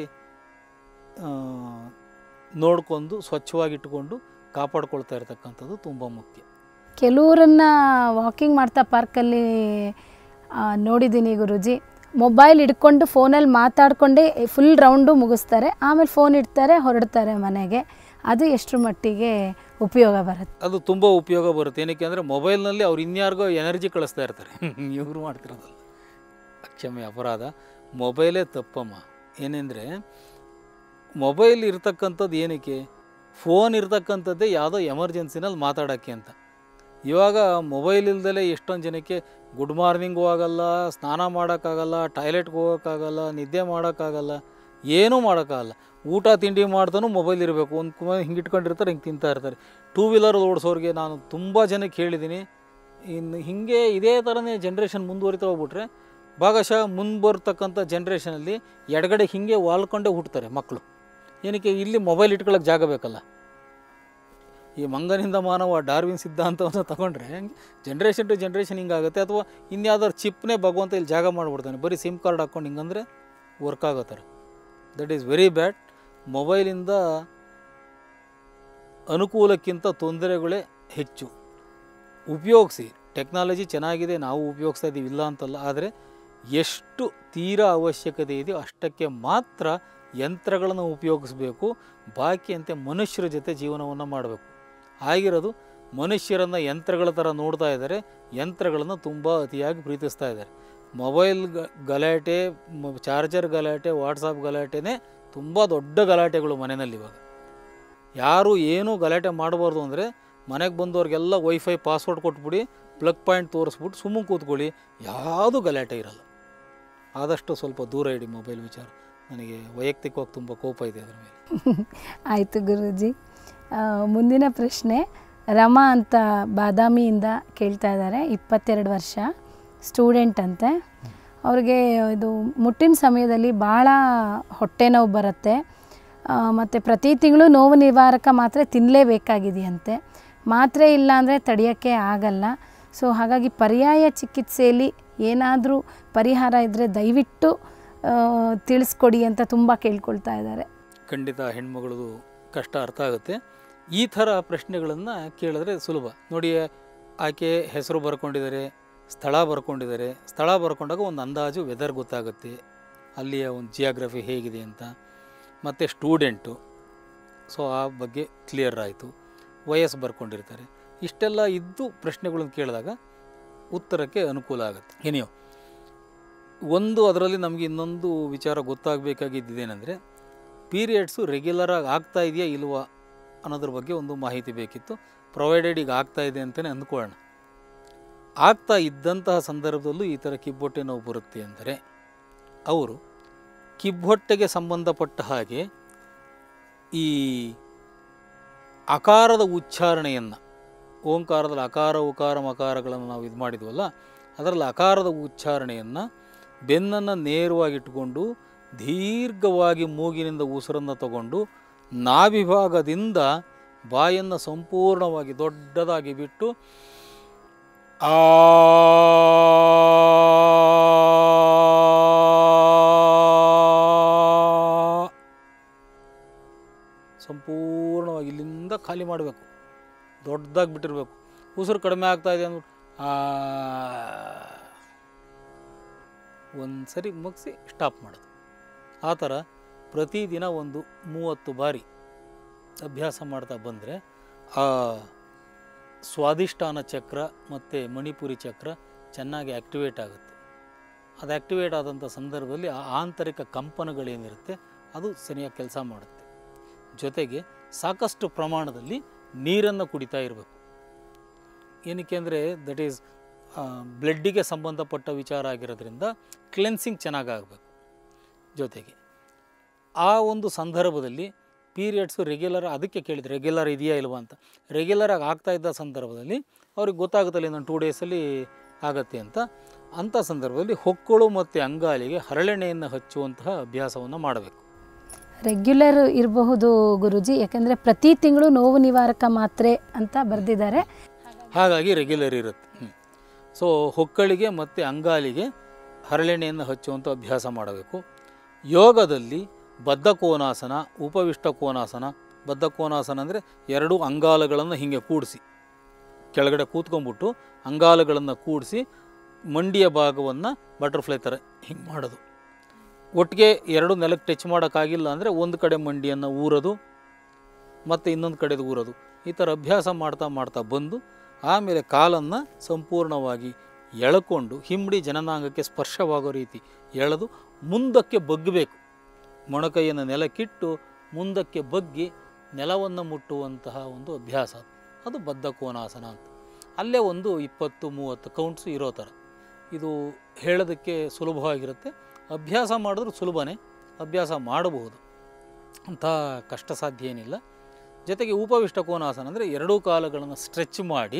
ನೋಡ್ಕೊಂಡು ಸ್ವಚ್ಛವಾಗಿಟ್ಟುಕೊಂಡು ಕಾಪಾಡ್ಕೊಳ್ತಾ ಇರ್ತಕ್ಕಂಥದ್ದು ತುಂಬ ಮುಖ್ಯ ಕೆಲವರನ್ನ ವಾಕಿಂಗ್ ಮಾಡ್ತಾ ಪಾರ್ಕಲ್ಲಿ ನೋಡಿದ್ದೀನಿ ಗುರುಜಿ ಮೊಬೈಲ್ ಹಿಡ್ಕೊಂಡು ಫೋನಲ್ಲಿ ಮಾತಾಡಿಕೊಂಡೇ ಫುಲ್ ರೌಂಡು ಮುಗಿಸ್ತಾರೆ ಆಮೇಲೆ ಫೋನ್ ಇಡ್ತಾರೆ ಹೊರಡ್ತಾರೆ ಮನೆಗೆ ಅದು ಎಷ್ಟರ ಮಟ್ಟಿಗೆ ಉಪಯೋಗ ಬರುತ್ತೆ ಅದು ತುಂಬ ಉಪಯೋಗ ಬರುತ್ತೆ ಏನಕ್ಕೆ ಅಂದರೆ ಮೊಬೈಲ್ನಲ್ಲಿ ಅವ್ರು ಇನ್ಯಾರಿಗೋ ಎನರ್ಜಿ ಕಳಿಸ್ತಾ ಇರ್ತಾರೆ ಇವರು ಮಾಡ್ತಿರೋದಲ್ಲ ಕ್ಷಮೆ ಅಪರಾಧ ಮೊಬೈಲೇ ತಪ್ಪಮ್ಮ ಏನೆಂದರೆ ಮೊಬೈಲ್ ಇರ್ತಕ್ಕಂಥದ್ದು ಏನಕ್ಕೆ ಫೋನ್ ಇರ್ತಕ್ಕಂಥದ್ದೇ ಯಾವುದೋ ಎಮರ್ಜೆನ್ಸಿನಲ್ಲಿ ಮಾತಾಡೋಕ್ಕೆ ಅಂತ ಇವಾಗ ಮೊಬೈಲ್ ಇಲ್ದಲೇ ಎಷ್ಟೊಂದು ಜನಕ್ಕೆ ಗುಡ್ ಮಾರ್ನಿಂಗು ಆಗಲ್ಲ ಸ್ನಾನ ಮಾಡೋಕ್ಕಾಗಲ್ಲ ಟಾಯ್ಲೆಟ್ಗೆ ಹೋಗೋಕ್ಕಾಗಲ್ಲ ನಿದ್ದೆ ಮಾಡೋಕ್ಕಾಗಲ್ಲ ಏನೂ ಮಾಡೋಕ್ಕಾಗಲ್ಲ ಊಟ ತಿಂಡಿ ಮಾಡ್ತಾನೂ ಮೊಬೈಲ್ ಇರಬೇಕು ಒಂದು ಕುಮ ಹಿಂಗೆ ಇಟ್ಕೊಂಡಿರ್ತಾರೆ ಹಿಂಗೆ ತಿಂತಾ ಇರ್ತಾರೆ ಟೂ ವೀಲರ್ ಓಡಿಸೋರಿಗೆ ನಾನು ತುಂಬ ಜನಕ್ಕೆ ಹೇಳಿದ್ದೀನಿ ಇನ್ನು ಹೀಗೆ ಇದೇ ಥರನೇ ಜನ್ರೇಷನ್ ಮುಂದುವರಿತಾ ಹೋಗ್ಬಿಟ್ರೆ ಭಾಗಶಃ ಮುಂದೆ ಬರ್ತಕ್ಕಂಥ ಜನ್ರೇಷನಲ್ಲಿ ಎಡಗಡೆ ಹಿಂಗೆ ವಾಲ್ಕೊಂಡೇ ಹುಟ್ತಾರೆ ಮಕ್ಕಳು ಏನಕ್ಕೆ ಇಲ್ಲಿ ಮೊಬೈಲ್ ಇಟ್ಕೊಳ್ಳೋಕೆ ಜಾಗ ಬೇಕಲ್ಲ ಈ ಮಂಗನಿಂದ ಮಾನವ ಡಾರ್ವಿನ್ ಸಿದ್ಧಾಂತವನ್ನು ತಗೊಂಡ್ರೆ ಜನ್ರೇಷನ್ ಟು ಜನ್ರೇಷನ್ ಹಿಂಗಾಗುತ್ತೆ ಅಥವಾ ಇನ್ಯಾವ್ದಾದ್ರು ಚಿಪ್ನೇ ಭಗವಂತ ಇಲ್ಲಿ ಜಾಗ ಮಾಡಿಬಿಡ್ತಾನೆ ಬರೀ ಸಿಮ್ ಕಾರ್ಡ್ ಹಾಕ್ಕೊಂಡು ಹಿಂಗಂದ್ರೆ ವರ್ಕ್ ಆಗೋ ಥರ ದಟ್ ಈಸ್ ವೆರಿ ಬ್ಯಾಡ್ ಮೊಬೈಲಿಂದ ಅನುಕೂಲಕ್ಕಿಂತ ತೊಂದರೆಗಳೇ ಹೆಚ್ಚು ಉಪಯೋಗಿಸಿ ಟೆಕ್ನಾಲಜಿ ಚೆನ್ನಾಗಿದೆ ನಾವು ಉಪಯೋಗಿಸ್ತಾ ಇದ್ದೀವಿ ಇಲ್ಲ ಅಂತಲ್ಲ ಆದರೆ ಎಷ್ಟು ತೀರಾ ಅವಶ್ಯಕತೆ ಇದೆಯೋ ಅಷ್ಟಕ್ಕೆ ಮಾತ್ರ ಯಂತ್ರಗಳನ್ನು ಉಪಯೋಗಿಸ್ಬೇಕು ಬಾಕಿಯಂತೆ ಮನುಷ್ಯರ ಜೊತೆ ಜೀವನವನ್ನು ಮಾಡಬೇಕು ಆಗಿರೋದು ಮನುಷ್ಯರನ್ನು ಯಂತ್ರಗಳ ಥರ ನೋಡ್ತಾ ಇದ್ದಾರೆ ಯಂತ್ರಗಳನ್ನು ತುಂಬ ಅತಿಯಾಗಿ ಪ್ರೀತಿಸ್ತಾ ಇದ್ದಾರೆ ಮೊಬೈಲ್ ಗ- ಗಲಾಟೆ ಮ- ಚಾರ್ಜರ್ ಗಲಾಟೆ ವಾಟ್ಸಪ್ ಗಲಾಟೆನೇ ತುಂಬ ದೊಡ್ಡ ಗಲಾಟೆಗಳು ಮನೆಯಲ್ಲಿ ಇವಾಗ ಯಾರು ಏನೂ ಗಲಾಟೆ ಮಾಡಬಾರ್ದು ಅಂದರೆ ಮನೆಗೆ ಬಂದವ್ರಿಗೆಲ್ಲ ವೈಫೈ ಪಾಸ್ವರ್ಡ್ ಕೊಟ್ಬಿಡಿ ಪ್ಲಗ್ ಪಾಯಿಂಟ್ ತೋರಿಸ್ಬಿಟ್ಟು ಸುಮ್ಮನೆ ಕೂತ್ಕೊಳ್ಳಿ ಯಾವುದೂ ಗಲಾಟೆ ಇರಲ್ಲ ಆದಷ್ಟು ಸ್ವಲ್ಪ ದೂರ ಇಡಿ ಮೊಬೈಲ್ ವಿಚಾರ ನನಗೆ ವೈಯಕ್ತಿಕವಾಗಿ ತುಂಬ ಕೋಪ ಇದೆ ಅದರ ಮೇಲೆ ಆಯಿತು ಗುರೂಜಿ ಆ, ಮುಂದಿನ ಪ್ರಶ್ನೆ ರಮಾ ಅಂತ ಬಾದಾಮಿಯಿಂದ ಕೇಳ್ತಾ ಇದ್ದಾರೆ ಇಪ್ಪತ್ತೆರಡು ವರ್ಷ ಸ್ಟೂಡೆಂಟ್ ಅಂತೆ ಅವ್ರಿಗೆ ಇದು ಮುಟ್ಟಿನ ಸಮಯದಲ್ಲಿ ಭಾಳ ಹೊಟ್ಟೆ ನೋವು ಬರುತ್ತೆ ಮತ್ತು ಪ್ರತಿ ತಿಂಗಳು ನೋವು ನಿವಾರಕ ಮಾತ್ರೆ ತಿನ್ನಲೇಬೇಕಾಗಿದೆಯಂತೆ ಮಾತ್ರೆ ಇಲ್ಲ ಅಂದರೆ ತಡೆಯೋಕ್ಕೆ ಆಗಲ್ಲ ಸೊ ಹಾಗಾಗಿ ಪರ್ಯಾಯ ಚಿಕಿತ್ಸೆಯಲ್ಲಿ ಏನಾದರೂ ಪರಿಹಾರ ಇದ್ದರೆ ದಯವಿಟ್ಟು ಆ, ತಿಳಿಸ್ಕೊಡಿ ಅಂತ ತುಂಬ ಕೇಳ್ಕೊಳ್ತಾ ಇದ್ದಾರೆ ಖಂಡಿತ ಹೆಣ್ಮಗಳದು ಕಷ್ಟ ಅರ್ಥ ಆಗುತ್ತೆ ಈ ಥರ ಪ್ರಶ್ನೆಗಳನ್ನು ಕೇಳಿದ್ರೆ ಸುಲಭ ನೋಡಿ ಆಕೆ ಹೆಸರು ಬರ್ಕೊಂಡಿದ್ದಾರೆ ಸ್ಥಳ ಬರ್ಕೊಂಡಿದ್ದಾರೆ ಸ್ಥಳ ಬರ್ಕೊಂಡಾಗ ಒಂದು ಅಂದಾಜು ವೆದರ್ ಗೊತ್ತಾಗುತ್ತೆ ಅಲ್ಲಿಯ ಒಂದು ಜಿಯಾಗ್ರಫಿ ಹೇಗಿದೆ ಅಂತ ಮತ್ತು ಸ್ಟೂಡೆಂಟು ಸೊ ಆ ಬಗ್ಗೆ ಕ್ಲಿಯರ್ ಆಯಿತು ವಯಸ್ಸು ಬರ್ಕೊಂಡಿರ್ತಾರೆ ಇಷ್ಟೆಲ್ಲ ಇದ್ದು ಪ್ರಶ್ನೆಗಳನ್ನು ಕೇಳಿದಾಗ ಉತ್ತರಕ್ಕೆ ಅನುಕೂಲ ಆಗುತ್ತೆ ಏನಿಯೋ ಒಂದು ಅದರಲ್ಲಿ ನಮಗೆ ಇನ್ನೊಂದು ವಿಚಾರ ಗೊತ್ತಾಗಬೇಕಾಗಿದ್ದೇನೆಂದರೆ ಪೀರಿಯಡ್ಸು ರೆಗ್ಯುಲರಾಗಿ ಆಗ್ತಾ ಇದೆಯಾ ಇಲ್ವಾ ಅನ್ನೋದ್ರ ಬಗ್ಗೆ ಒಂದು ಮಾಹಿತಿ ಬೇಕಿತ್ತು ಪ್ರೊವೈಡೆಡ್ ಈಗ ಆಗ್ತಾ ಇದೆ ಅಂತಲೇ ಅಂದ್ಕೊಳ್ಳೋಣ ಆಗ್ತಾ ಇದ್ದಂತಹ ಸಂದರ್ಭದಲ್ಲೂ ಈ ಥರ ಕಿಬ್ಬೊಟ್ಟೆ ನೋವು ಬರುತ್ತೆ ಅಂದರೆ ಅವರು ಕಿಬ್ಬೊಟ್ಟೆಗೆ ಸಂಬಂಧಪಟ್ಟ ಹಾಗೆ ಈ ಅಕಾರದ ಉಚ್ಚಾರಣೆಯನ್ನು ಓಂಕಾರದಲ್ಲಿ ಅಕಾರ ಉಕಾರ ಮಕಾರಗಳನ್ನು ನಾವು ಇದು ಮಾಡಿದ್ವಲ್ಲ ಅದರಲ್ಲಿ ಅಕಾರದ ಉಚ್ಚಾರಣೆಯನ್ನು ಬೆನ್ನನ್ನು ನೇರವಾಗಿಟ್ಟುಕೊಂಡು ದೀರ್ಘವಾಗಿ ಮೂಗಿನಿಂದ ಉಸಿರನ್ನು ತಗೊಂಡು ನಾಭಿಭಾಗದಿಂದ ಬಾಯನ್ನು ಸಂಪೂರ್ಣವಾಗಿ ದೊಡ್ಡದಾಗಿ ಬಿಟ್ಟು ಆ ಸಂಪೂರ್ಣವಾಗಿ ಇಲ್ಲಿಂದ ಖಾಲಿ ಮಾಡಬೇಕು ದೊಡ್ಡದಾಗಿ ಬಿಟ್ಟಿರಬೇಕು ಉಸಿರು ಕಡಿಮೆ ಆಗ್ತಾ ಇದೆ ಅಂದ್ಬಿಟ್ಟು ಆ ಒಂದು ಸರಿ ಮುಗಿಸಿ ಸ್ಟಾಪ್ ಮಾಡೋದು ಆ ಥರ ಪ್ರತಿದಿನ ಒಂದು ಮೂವತ್ತು ಬಾರಿ ಅಭ್ಯಾಸ ಮಾಡ್ತಾ ಬಂದರೆ ಆ ಸ್ವಾದಿಷ್ಠಾನ ಚಕ್ರ ಮತ್ತು ಮಣಿಪುರಿ ಚಕ್ರ ಚೆನ್ನಾಗಿ ಆ್ಯಕ್ಟಿವೇಟ್ ಆಗುತ್ತೆ ಅದು ಆ್ಯಕ್ಟಿವೇಟ್ ಆದಂಥ ಸಂದರ್ಭದಲ್ಲಿ ಆ ಆಂತರಿಕ ಕಂಪನಗಳೇನಿರುತ್ತೆ ಅದು ಸರಿಯಾಗಿ ಕೆಲಸ ಮಾಡುತ್ತೆ ಜೊತೆಗೆ ಸಾಕಷ್ಟು ಪ್ರಮಾಣದಲ್ಲಿ ನೀರನ್ನು ಕುಡಿತಾ ಇರಬೇಕು ಏನಕ್ಕೆ ಅಂದರೆ ದಟ್ ಈಸ್ ಬ್ಲಡ್ಡಿಗೆ ಸಂಬಂಧಪಟ್ಟ ವಿಚಾರ ಆಗಿರೋದ್ರಿಂದ ಕ್ಲೆನ್ಸಿಂಗ್ ಚೆನ್ನಾಗಾಗಬೇಕು ಜೊತೆಗೆ ಆ ಒಂದು ಸಂದರ್ಭದಲ್ಲಿ ಪೀರಿಯಡ್ಸು ರೆಗ್ಯುಲರ್ ಅದಕ್ಕೆ ಕೇಳಿದ್ರು ರೆಗ್ಯುಲರ್ ಇದೆಯಾ ಇಲ್ವಾ ಅಂತ ರೆಗ್ಯುಲರಾಗಿ ಆಗ್ತಾ ಇದ್ದ ಸಂದರ್ಭದಲ್ಲಿ ಅವ್ರಿಗೆ ಗೊತ್ತಾಗುತ್ತಲ್ಲ ಇನ್ನೊಂದು ಟೂ ಡೇಸಲ್ಲಿ ಆಗತ್ತೆ ಅಂತ ಅಂಥ ಸಂದರ್ಭದಲ್ಲಿ ಹೊಕ್ಕಳು ಮತ್ತು ಅಂಗಾಲಿಗೆ ಹರಳೆಣ್ಣೆಯನ್ನು ಹಚ್ಚುವಂತಹ ಅಭ್ಯಾಸವನ್ನು ಮಾಡಬೇಕು ರೆಗ್ಯುಲರ್ ಇರಬಹುದು ಗುರುಜಿ ಯಾಕಂದರೆ ಪ್ರತಿ ತಿಂಗಳು ನೋವು ನಿವಾರಕ ಮಾತ್ರೆ ಅಂತ ಬರೆದಿದ್ದಾರೆ ಹಾಗಾಗಿ ರೆಗ್ಯುಲರ್ ಇರುತ್ತೆ ಸೊ ಹೊಕ್ಕಳಿಗೆ ಮತ್ತು ಅಂಗಾಲಿಗೆ ಹರಳೆಣ್ಣೆಯನ್ನು ಹಚ್ಚುವಂಥ ಅಭ್ಯಾಸ ಮಾಡಬೇಕು ಯೋಗದಲ್ಲಿ ಬದ್ಧ ಕೋನಾಸನ ಉಪವಿಷ್ಟ ಕೋನಾಸನ ಬದ್ಧ ಕೋನಾಸನ ಅಂದರೆ ಎರಡೂ ಅಂಗಾಲಗಳನ್ನು ಹೀಗೆ ಕೂಡಿಸಿ ಕೆಳಗಡೆ ಕೂತ್ಕೊಂಡ್ಬಿಟ್ಟು ಅಂಗಾಲಗಳನ್ನು ಕೂಡಿಸಿ ಮಂಡಿಯ ಭಾಗವನ್ನು ಬಟರ್ಫ್ಲೈ ಥರ ಹಿಂಗೆ ಮಾಡೋದು ಒಟ್ಟಿಗೆ ಎರಡು ನೆಲಕ್ಕೆ ಟಚ್ ಮಾಡೋಕ್ಕಾಗಿಲ್ಲ ಅಂದರೆ ಒಂದು ಕಡೆ ಮಂಡಿಯನ್ನು ಊರೋದು ಮತ್ತು ಇನ್ನೊಂದು ಕಡೆದು ಊರೋದು ಈ ಥರ ಅಭ್ಯಾಸ ಮಾಡ್ತಾ ಮಾಡ್ತಾ ಬಂದು ಆಮೇಲೆ ಕಾಲನ್ನು ಸಂಪೂರ್ಣವಾಗಿ ಎಳ್ಕೊಂಡು ಹಿಂಬಡಿ ಜನನಾಂಗಕ್ಕೆ ಸ್ಪರ್ಶವಾಗೋ ರೀತಿ ಎಳೆದು ಮುಂದಕ್ಕೆ ಬಗ್ಗಬೇಕು ಮೊಣಕೈಯನ್ನು ನೆಲಕ್ಕಿಟ್ಟು ಮುಂದಕ್ಕೆ ಬಗ್ಗಿ ನೆಲವನ್ನು ಮುಟ್ಟುವಂತಹ ಒಂದು ಅಭ್ಯಾಸ ಅದು ಬದ್ಧ ಕೋನಾಸನ ಅಂತ ಅಲ್ಲೇ ಒಂದು ಇಪ್ಪತ್ತು ಮೂವತ್ತು ಕೌಂಟ್ಸು ಇರೋ ಥರ ಇದು ಹೇಳೋದಕ್ಕೆ ಸುಲಭವಾಗಿರುತ್ತೆ ಅಭ್ಯಾಸ ಮಾಡಿದ್ರೂ ಸುಲಭನೇ ಅಭ್ಯಾಸ ಮಾಡಬಹುದು ಅಂಥ ಕಷ್ಟ ಸಾಧ್ಯ ಏನಿಲ್ಲ ಜೊತೆಗೆ ಉಪವಿಷ್ಟ ಕೋನಾಸನ ಅಂದರೆ ಎರಡೂ ಕಾಲುಗಳನ್ನು ಸ್ಟ್ರೆಚ್ ಮಾಡಿ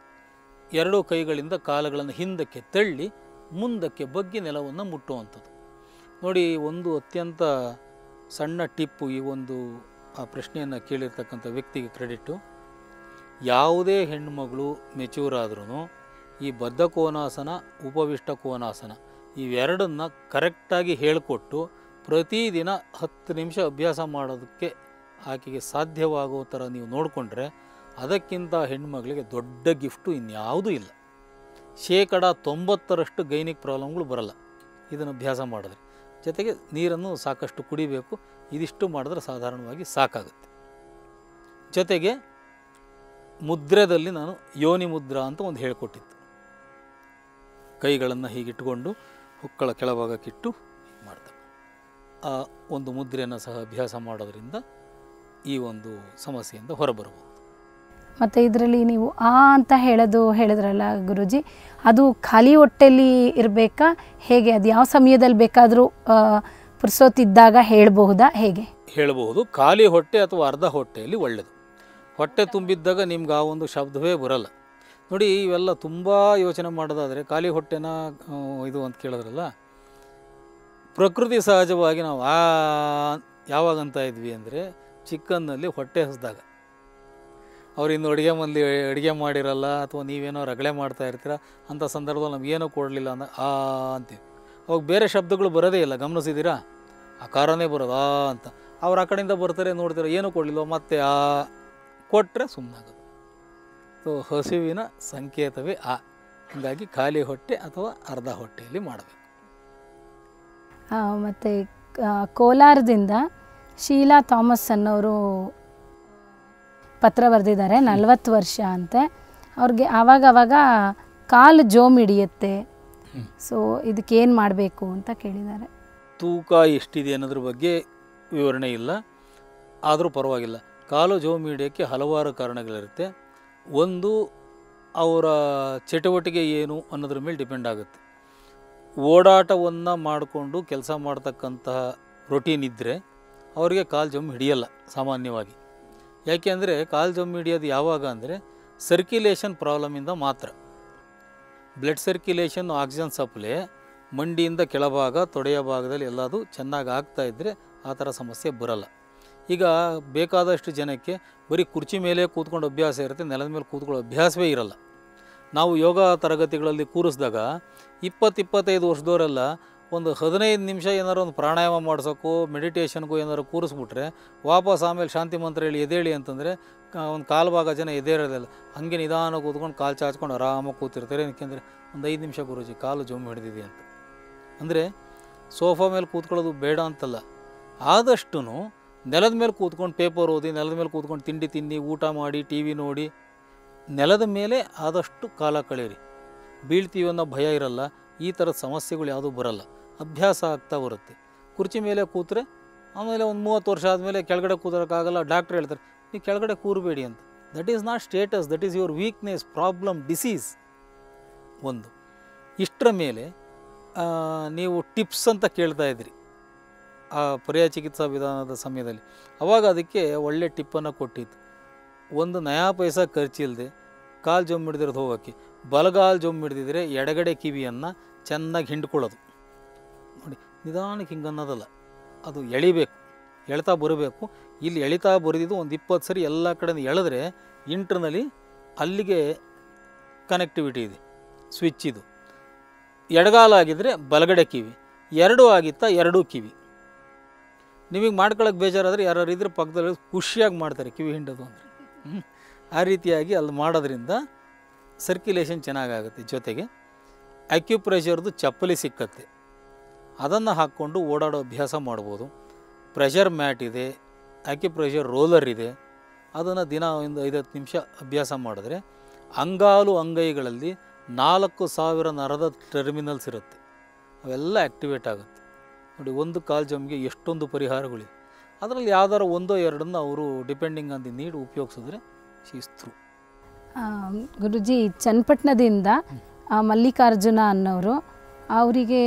ಎರಡೂ ಕೈಗಳಿಂದ ಕಾಲುಗಳನ್ನು ಹಿಂದಕ್ಕೆ ತಳ್ಳಿ ಮುಂದಕ್ಕೆ ಬಗ್ಗಿ ನೆಲವನ್ನು ಮುಟ್ಟುವಂಥದ್ದು ನೋಡಿ ಒಂದು ಅತ್ಯಂತ ಸಣ್ಣ ಟಿಪ್ಪು ಈ ಒಂದು ಆ ಪ್ರಶ್ನೆಯನ್ನು ಕೇಳಿರ್ತಕ್ಕಂಥ ವ್ಯಕ್ತಿಗೆ ಕ್ರೆಡಿಟ್ಟು ಯಾವುದೇ ಹೆಣ್ಮಗಳು ಮೆಚ್ಯೂರ್ ಆದ್ರೂ ಈ ಬದ್ಧ ಕೋನಾಸನ ಉಪವಿಷ್ಟ ಕೋನಾಸನ ಇವೆರಡನ್ನ ಕರೆಕ್ಟಾಗಿ ಹೇಳಿಕೊಟ್ಟು ಪ್ರತಿದಿನ ಹತ್ತು ನಿಮಿಷ ಅಭ್ಯಾಸ ಮಾಡೋದಕ್ಕೆ ಆಕೆಗೆ ಸಾಧ್ಯವಾಗೋ ಥರ ನೀವು ನೋಡಿಕೊಂಡ್ರೆ ಅದಕ್ಕಿಂತ ಹೆಣ್ಮಗಳಿಗೆ ದೊಡ್ಡ ಗಿಫ್ಟು ಇನ್ಯಾವುದೂ ಇಲ್ಲ ಶೇಕಡ ತೊಂಬತ್ತರಷ್ಟು ಗೈನಿಕ್ ಪ್ರಾಬ್ಲಮ್ಗಳು ಬರಲ್ಲ ಇದನ್ನು ಅಭ್ಯಾಸ ಮಾಡಿದ್ರೆ ಜೊತೆಗೆ ನೀರನ್ನು ಸಾಕಷ್ಟು ಕುಡಿಬೇಕು ಇದಿಷ್ಟು ಮಾಡಿದ್ರೆ ಸಾಧಾರಣವಾಗಿ ಸಾಕಾಗುತ್ತೆ ಜೊತೆಗೆ ಮುದ್ರೆದಲ್ಲಿ ನಾನು ಯೋನಿ ಮುದ್ರಾ ಅಂತ ಒಂದು ಹೇಳ್ಕೊಟ್ಟಿತ್ತು ಕೈಗಳನ್ನು ಹೀಗಿಟ್ಕೊಂಡು ಹುಕ್ಕಳ ಕೆಳಭಾಗಕ್ಕಿಟ್ಟು ಹೀಗೆ ಮಾಡ್ತಾರೆ ಆ ಒಂದು ಮುದ್ರೆಯನ್ನು ಸಹ ಅಭ್ಯಾಸ ಮಾಡೋದ್ರಿಂದ ಈ ಒಂದು ಸಮಸ್ಯೆಯಿಂದ ಹೊರಬರಬಹುದು ಮತ್ತು ಇದರಲ್ಲಿ ನೀವು ಆ ಅಂತ ಹೇಳೋದು ಹೇಳಿದ್ರಲ್ಲ ಗುರುಜಿ ಅದು ಖಾಲಿ ಹೊಟ್ಟೆಲಿ ಇರಬೇಕಾ ಹೇಗೆ ಅದು ಯಾವ ಸಮಯದಲ್ಲಿ ಬೇಕಾದರೂ ಪುರ್ಸೋತಿದ್ದಾಗ ಹೇಳಬಹುದಾ ಹೇಗೆ ಹೇಳಬಹುದು ಖಾಲಿ ಹೊಟ್ಟೆ ಅಥವಾ ಅರ್ಧ ಹೊಟ್ಟೆಯಲ್ಲಿ ಒಳ್ಳೆಯದು ಹೊಟ್ಟೆ ತುಂಬಿದ್ದಾಗ ನಿಮ್ಗೆ ಆ ಒಂದು ಶಬ್ದವೇ ಬರಲ್ಲ ನೋಡಿ ಇವೆಲ್ಲ ತುಂಬ ಯೋಚನೆ ಮಾಡೋದಾದರೆ ಖಾಲಿ ಹೊಟ್ಟೆನ ಆ, ಇದು ಅಂತ ಕೇಳಿದ್ರಲ್ಲ ಪ್ರಕೃತಿ ಸಹಜವಾಗಿ ನಾವು ಆ ಯಾವಾಗ ಅಂತ ಇದ್ವಿ ಅಂದರೆ ಚಿಕ್ಕನ್ನಲ್ಲಿ ಹೊಟ್ಟೆ ಹಸ್ದಾಗ ಅವ್ರು ಇನ್ನು ಅಡುಗೆ ಮಂದಿ ಅಡುಗೆ ಮಾಡಿರಲ್ಲ ಅಥವಾ ನೀವೇನೋ ರಗಳೆ ಮಾಡ್ತಾ ಇರ್ತೀರ ಅಂಥ ಸಂದರ್ಭದಲ್ಲಿ ನಮಗೇನೋ ಕೊಡಲಿಲ್ಲ ಅಂದ ಆ ಅಂತೀವಿ ಅವಾಗ ಬೇರೆ ಶಬ್ದಗಳು ಬರೋದೇ ಇಲ್ಲ ಗಮನಿಸಿದ್ದೀರಾ ಆ ಕಾರನೇ ಬರೋದು ಆ ಅಂತ ಅವ್ರು ಆ ಕಡೆಯಿಂದ ಬರ್ತಾರೆ ನೋಡ್ತಾರೆ ಏನೂ ಕೊಡಲಿಲ್ಲ ಮತ್ತೆ ಆ ಕೊಟ್ಟರೆ ಸುಮ್ಮನಾಗೋದು ಸೊ ಹಸಿವಿನ ಸಂಕೇತವೇ ಆ ಹಾಗಾಗಿ ಖಾಲಿ ಹೊಟ್ಟೆ ಅಥವಾ ಅರ್ಧ ಹೊಟ್ಟೆಯಲ್ಲಿ ಮಾಡಬೇಕು ಮತ್ತು ಕೋಲಾರದಿಂದ ಶೀಲಾ ಥಾಮಸ್ ಅನ್ನೋರು ಪತ್ರ ಬರೆದಿದ್ದಾರೆ ನಲ್ವತ್ತು ವರ್ಷ ಅಂತೆ ಅವ್ರಿಗೆ ಆವಾಗ ಆವಾಗ ಕಾಲು ಜೋಮ್ ಹಿಡಿಯುತ್ತೆ ಸೊ ಇದಕ್ಕೇನು ಮಾಡಬೇಕು ಅಂತ ಕೇಳಿದ್ದಾರೆ ತೂಕ ಎಷ್ಟಿದೆ ಅನ್ನೋದ್ರ ಬಗ್ಗೆ ವಿವರಣೆ ಇಲ್ಲ ಆದರೂ ಪರವಾಗಿಲ್ಲ ಕಾಲು ಜೋಮ್ ಹಿಡಿಯೋಕ್ಕೆ ಹಲವಾರು ಕಾರಣಗಳಿರುತ್ತೆ ಒಂದು ಅವರ ಚಟುವಟಿಕೆ ಏನು ಅನ್ನೋದ್ರ ಮೇಲೆ ಡಿಪೆಂಡ್ ಆಗುತ್ತೆ ಓಡಾಟವನ್ನು ಮಾಡಿಕೊಂಡು ಕೆಲಸ ಮಾಡ್ತಕ್ಕಂತಹ ರೊಟೀನ್ ಇದ್ದರೆ ಅವರಿಗೆ ಕಾಲು ಜಮ್ ಹಿಡಿಯಲ್ಲ ಸಾಮಾನ್ಯವಾಗಿ ಯಾಕೆ ಅಂದರೆ ಕಾಲು ಜಮ್ ಹಿಡಿಯೋದು ಯಾವಾಗ ಅಂದರೆ ಸರ್ಕ್ಯುಲೇಷನ್ ಪ್ರಾಬ್ಲಮಿಂದ ಮಾತ್ರ ಬ್ಲಡ್ ಸರ್ಕ್ಯುಲೇಷನ್ ಆಕ್ಸಿಜನ್ ಸಪ್ಲೈ ಮಂಡಿಯಿಂದ ಕೆಳಭಾಗ ತೊಡೆಯ ಭಾಗದಲ್ಲಿ ಎಲ್ಲದು ಚೆನ್ನಾಗಿ ಆಗ್ತಾ ಇದ್ದರೆ ಆ ಥರ ಸಮಸ್ಯೆ ಬರಲ್ಲ ಈಗ ಬೇಕಾದಷ್ಟು ಜನಕ್ಕೆ ಬರೀ ಕುರ್ಚಿ ಮೇಲೆ ಕೂತ್ಕೊಂಡು ಅಭ್ಯಾಸ ಇರುತ್ತೆ ನೆಲದ ಮೇಲೆ ಕೂತ್ಕೊಳ್ಳೋ ಅಭ್ಯಾಸವೇ ಇರಲ್ಲ ನಾವು ಯೋಗ ತರಗತಿಗಳಲ್ಲಿ ಕೂರಿಸಿದಾಗ ಇಪ್ಪತ್ತು ಇಪ್ಪತ್ತೈದು ವರ್ಷದವರೆಲ್ಲ ಒಂದು ಹದಿನೈದು ನಿಮಿಷ ಏನಾರು ಒಂದು ಪ್ರಾಣಾಯಾಮ ಮಾಡ್ಸೋಕ್ಕೋ ಮೆಡಿಟೇಷನ್ಗೂ ಏನಾರು ಕೂರಿಸ್ಬಿಟ್ರೆ ವಾಪಸ್ ಆಮೇಲೆ ಶಾಂತಿ ಮಂತ್ರ ಹೇಳಿ ಎದೇಳಿ ಅಂತಂದರೆ ಒಂದು ಕಾಲು ಭಾಗ ಜನ ಎದೇರೋದಿಲ್ಲ ಹಾಗೆ ನಿಧಾನ ಕೂತ್ಕೊಂಡು ಕಾಲು ಚಾಚ್ಕೊಂಡು ಆರಾಮಾಗಿ ಕೂತಿರ್ತಾರೆ ಏಕೆಂದರೆ ಒಂದು ಐದು ನಿಮಿಷ ಗುರೂಜಿ ಕಾಲು ಜೊಮ್ಮೆ ಹಿಡಿದಿದೆ ಅಂತ ಅಂದರೆ ಸೋಫಾ ಮೇಲೆ ಕೂತ್ಕೊಳ್ಳೋದು ಬೇಡ ಅಂತಲ್ಲ ಆದಷ್ಟು ನೆಲದ ಮೇಲೆ ಕೂತ್ಕೊಂಡು ಪೇಪರ್ ಓದಿ ನೆಲದ ಮೇಲೆ ಕೂತ್ಕೊಂಡು ತಿಂಡಿ ತಿನ್ನಿ ಊಟ ಮಾಡಿ ಟಿ ವಿ ನೋಡಿ ನೆಲದ ಮೇಲೆ ಆದಷ್ಟು ಕಾಲ ಕಳೀರಿ ಬೀಳ್ತೀವಿ ಅನ್ನೋ ಭಯ ಇರಲ್ಲ ಈ ಥರದ ಸಮಸ್ಯೆಗಳು ಯಾವುದೂ ಬರಲ್ಲ ಅಭ್ಯಾಸ ಆಗ್ತಾ ಬರುತ್ತೆ ಕುರ್ಚಿ ಮೇಲೆ ಕೂತ್ರೆ ಆಮೇಲೆ ಒಂದು ಮೂವತ್ತು ವರ್ಷ ಆದಮೇಲೆ ಕೆಳಗಡೆ ಕೂತರೋಕ್ಕಾಗಲ್ಲ ಡಾಕ್ಟ್ರ್ ಹೇಳ್ತಾರೆ ನೀವು ಕೆಳಗಡೆ ಕೂರಬೇಡಿ ಅಂತ that is not status that is your weakness problem disease ಒಂದು ಇಷ್ಟರ ಮೇಲೆ ಆ, ನೀವು ಟಿಪ್ಸ್ ಅಂತ ಕೇಳ್ತಾ ಇದ್ರಿ ಆ ಪರ್ಯಾಯ ಚಿಕಿತ್ಸಾ ವಿಧಾನದ ಸಮಯದಲ್ಲಿ ಅವಾಗ ಅದಕ್ಕೆ ಒಳ್ಳೆ ಟಿಪ್ಪನ್ನು ಕೊಟ್ಟಿತ್ತು ಒಂದು ನಯಾ ಪೈಸಾ ಖರ್ಚಿಲ್ಲದೆ ಕಾಲು ಜೊಮ್ಮು ಹಿಡಿದಿರೋದು ಹೋಗೋಕ್ಕೆ ಬಲಗಾಲು ಜೊಮ್ಮು ಹಿಡಿದಿದ್ರೆ ಎಡಗಡೆ ಕಿವಿಯನ್ನು ಚೆನ್ನಾಗಿ ಹಿಂಡ್ಕೊಳ್ಳೋದು ನೋಡಿ ನಿಧಾನಕ್ಕೆ ಹಿಂಗೆ ಅನ್ನೋದಲ್ಲ ಅದು ಎಳಿಬೇಕು ಎಳ್ತಾ ಬರಬೇಕು ಇಲ್ಲಿ ಎಳಿತಾ ಬರೆದಿದ್ದು ಒಂದು ಇಪ್ಪತ್ತು ಸರಿ ಎಲ್ಲ ಕಡೆ ಎಳೆದ್ರೆ ಇಂಟ್ರನಲ್ಲಿ ಅಲ್ಲಿಗೆ ಕನೆಕ್ಟಿವಿಟಿ ಇದೆ ಸ್ವಿಚ್ ಇದು ಎಡಗಾಲಾಗಿದ್ದರೆ ಬಲಗಡೆ ಕಿವಿ ಎರಡೂ ಆಗಿತ್ತಾ ಎರಡೂ ಕಿವಿ ನಿಮಗೆ ಮಾಡ್ಕೊಳಕ್ಕೆ ಬೇಜಾರಾದರೆ ಯಾರು ಇದ್ರೆ ಪಕ್ಕದಲ್ಲಿ ಖುಷಿಯಾಗಿ ಮಾಡ್ತಾರೆ ಕಿವಿ ಹಿಂಡೋದು ಅಂದರೆ ಹ್ಮ್. ಆ ರೀತಿಯಾಗಿ ಅಲ್ಲಿ ಮಾಡೋದ್ರಿಂದ ಸರ್ಕ್ಯುಲೇಷನ್ ಚೆನ್ನಾಗಾಗುತ್ತೆ ಜೊತೆಗೆ ಅಕ್ಯುಪ್ರೆಷರ್ದು ಚಪ್ಪಲಿ ಸಿಕ್ಕತ್ತೆ ಅದನ್ನು ಹಾಕ್ಕೊಂಡು ಓಡಾಡೋ ಅಭ್ಯಾಸ ಮಾಡ್ಬೋದು ಪ್ರೆಷರ್ ಮ್ಯಾಟ್ ಇದೆ ಅಕ್ಯುಪ್ರೆಷರ್ ರೋಲರ್ ಇದೆ ಅದನ್ನು ದಿನ ಒಂದು ಐದತ್ತು ನಿಮಿಷ ಅಭ್ಯಾಸ ಮಾಡಿದ್ರೆ ಅಂಗಾಲು ಅಂಗೈಗಳಲ್ಲಿ ನಾಲ್ಕು ಸಾವಿರ ನರದ ಟರ್ಮಿನಲ್ಸ್ ಇರುತ್ತೆ ಅವೆಲ್ಲ ಆ್ಯಕ್ಟಿವೇಟ್ ಆಗುತ್ತೆ ನೋಡಿ ಒಂದು ಕಾಲ್ ಜಮ್ಗೆ ಎಷ್ಟೊಂದು ಪರಿಹಾರಗಳಿವೆ ಅದರಲ್ಲಿ ಯಾವ್ದಾರು ಒಂದೋ ಎರಡನ್ನು ಅವರು ಡಿಪೆಂಡಿಂಗ್ ಆನ್ ದಿ ನೀಡ್ ಉಪಯೋಗಿಸಿದ್ರೆ ಶಿಸ್ತು ಆ, ಗುರುಜಿ ಚನ್ನಪಟ್ಟಣದಿಂದ ಆ, ಮಲ್ಲಿಕಾರ್ಜುನ ಅನ್ನೋರು ಅವರಿಗೆ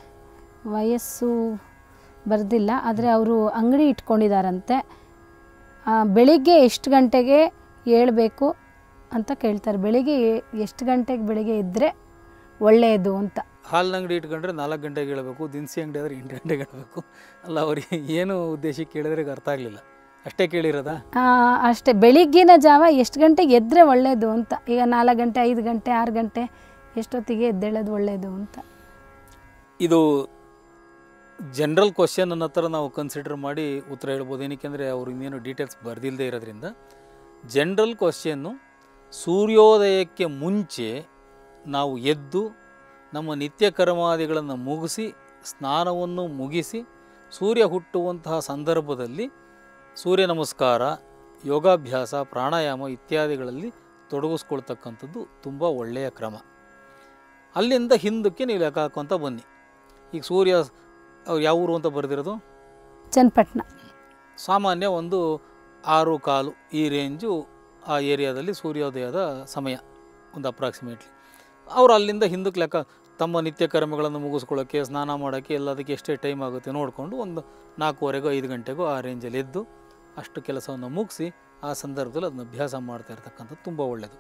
ವಯಸ್ಸು ಬರ್ದಿಲ್ಲ ಆದರೆ ಅವರು ಅಂಗಡಿ ಇಟ್ಕೊಂಡಿದ್ದಾರಂತೆ ಆ, ಬೆಳಿಗ್ಗೆ ಎಷ್ಟು ಗಂಟೆಗೆ ಏಳಬೇಕು ಅಂತ ಕೇಳ್ತಾರೆ ಬೆಳಿಗ್ಗೆ ಎ- ಎಷ್ಟು ಗಂಟೆಗೆ ಬೆಳಿಗ್ಗೆ ಇದ್ದರೆ ಒಳ್ಳೆಯದು ಅಂತ ಹಾಲಿನ ಅಂಗಡಿ ಇಟ್ಕೊಂಡ್ರೆ ನಾಲ್ಕು ಗಂಟೆಗೆ ಹೇಳಬೇಕು ದಿನಸಿ ಅಂಗಡಿ ಆದರೆ ಎಂಟು ಗಂಟೆಗೆ ಹೇಳಬೇಕು ಅಲ್ಲ ಅವರಿಗೆ ಏನು ಉದ್ದೇಶಕ್ಕೆ ಕೇಳಿದ್ರೆ ಈಗ ಅರ್ಥ ಆಗಲಿಲ್ಲ ಅಷ್ಟೇ ಕೇಳಿರೋದಾ ಆ, ಅಷ್ಟೇ ಬೆಳಿಗ್ಗಿನ ಜಾವ ಎಷ್ಟು ಗಂಟೆಗೆ ಎದ್ದರೆ ಒಳ್ಳೆಯದು ಅಂತ ಈಗ ನಾಲ್ಕು ಗಂಟೆ ಐದು ಗಂಟೆ ಆರು ಗಂಟೆ ಎಷ್ಟೊತ್ತಿಗೆ ಎದ್ದೇಳೋದು ಒಳ್ಳೆಯದು ಅಂತ ಇದು ಜನರಲ್ ಕ್ವಶನ್ ಅನ್ನೋ ಥರ ನಾವು ಕನ್ಸಿಡರ್ ಮಾಡಿ ಉತ್ತರ ಹೇಳ್ಬೋದು ಏನಕ್ಕೆ ಅಂದರೆ ಅವ್ರು ಇನ್ನೇನು ಡೀಟೇಲ್ಸ್ ಬರೆದಿಲ್ಲದೆ ಇರೋದ್ರಿಂದ ಜನರಲ್ ಕ್ವಶನ್ನು ಸೂರ್ಯೋದಯಕ್ಕೆ ಮುಂಚೆ ನಾವು ಎದ್ದು ನಮ್ಮ ನಿತ್ಯ ಕರ್ಮಾದಿಗಳನ್ನು ಮುಗಿಸಿ ಸ್ನಾನವನ್ನು ಮುಗಿಸಿ ಸೂರ್ಯ ಹುಟ್ಟುವಂತಹ ಸಂದರ್ಭದಲ್ಲಿ ಸೂರ್ಯ ನಮಸ್ಕಾರ ಯೋಗಾಭ್ಯಾಸ ಪ್ರಾಣಾಯಾಮ ಇತ್ಯಾದಿಗಳಲ್ಲಿ ತೊಡಗಿಸ್ಕೊಳ್ತಕ್ಕಂಥದ್ದು ತುಂಬ ಒಳ್ಳೆಯ ಕ್ರಮ ಅಲ್ಲಿಂದ ಹಿಂದಕ್ಕೆ ನೀವು ಲೆಕ್ಕ ಹಾಕ್ಕೊಂತ ಬನ್ನಿ ಈಗ ಸೂರ್ಯ ಅವ್ರು ಯಾವ ಊರು ಅಂತ ಬರೆದಿರೋದು ಚನ್ನಪಟ್ಟಣ ಸಾಮಾನ್ಯ ಒಂದು ಆರು ಕಾಲು ಈ ರೇಂಜು ಆ ಏರಿಯಾದಲ್ಲಿ ಸೂರ್ಯೋದಯದ ಸಮಯ ಒಂದು ಅಪ್ರಾಕ್ಸಿಮೇಟ್ಲಿ ಅವರು ಅಲ್ಲಿಂದ ಹಿಂದಕ್ಕೆ ಲೆಕ್ಕ ತಮ್ಮ ನಿತ್ಯ ಕರ್ಮಗಳನ್ನು ಮುಗಿಸ್ಕೊಳ್ಳೋಕ್ಕೆ ಸ್ನಾನ ಮಾಡೋಕ್ಕೆ ಎಲ್ಲದಕ್ಕೆ ಎಷ್ಟೇ ಟೈಮ್ ಆಗುತ್ತೆ ನೋಡಿಕೊಂಡು ಒಂದು ನಾಲ್ಕೂವರೆಗೋ ಐದು ಗಂಟೆಗೋ ಆ ರೇಂಜಲ್ಲಿ ಎದ್ದು ಅಷ್ಟು ಕೆಲಸವನ್ನು ಮುಗಿಸಿ ಆ ಸಂದರ್ಭದಲ್ಲಿ ಅದನ್ನ ಅಭ್ಯಾಸ ಮಾಡ್ತಾ ಇರ್ತಕ್ಕಂಥದ್ದು ತುಂಬ ಒಳ್ಳೆಯದು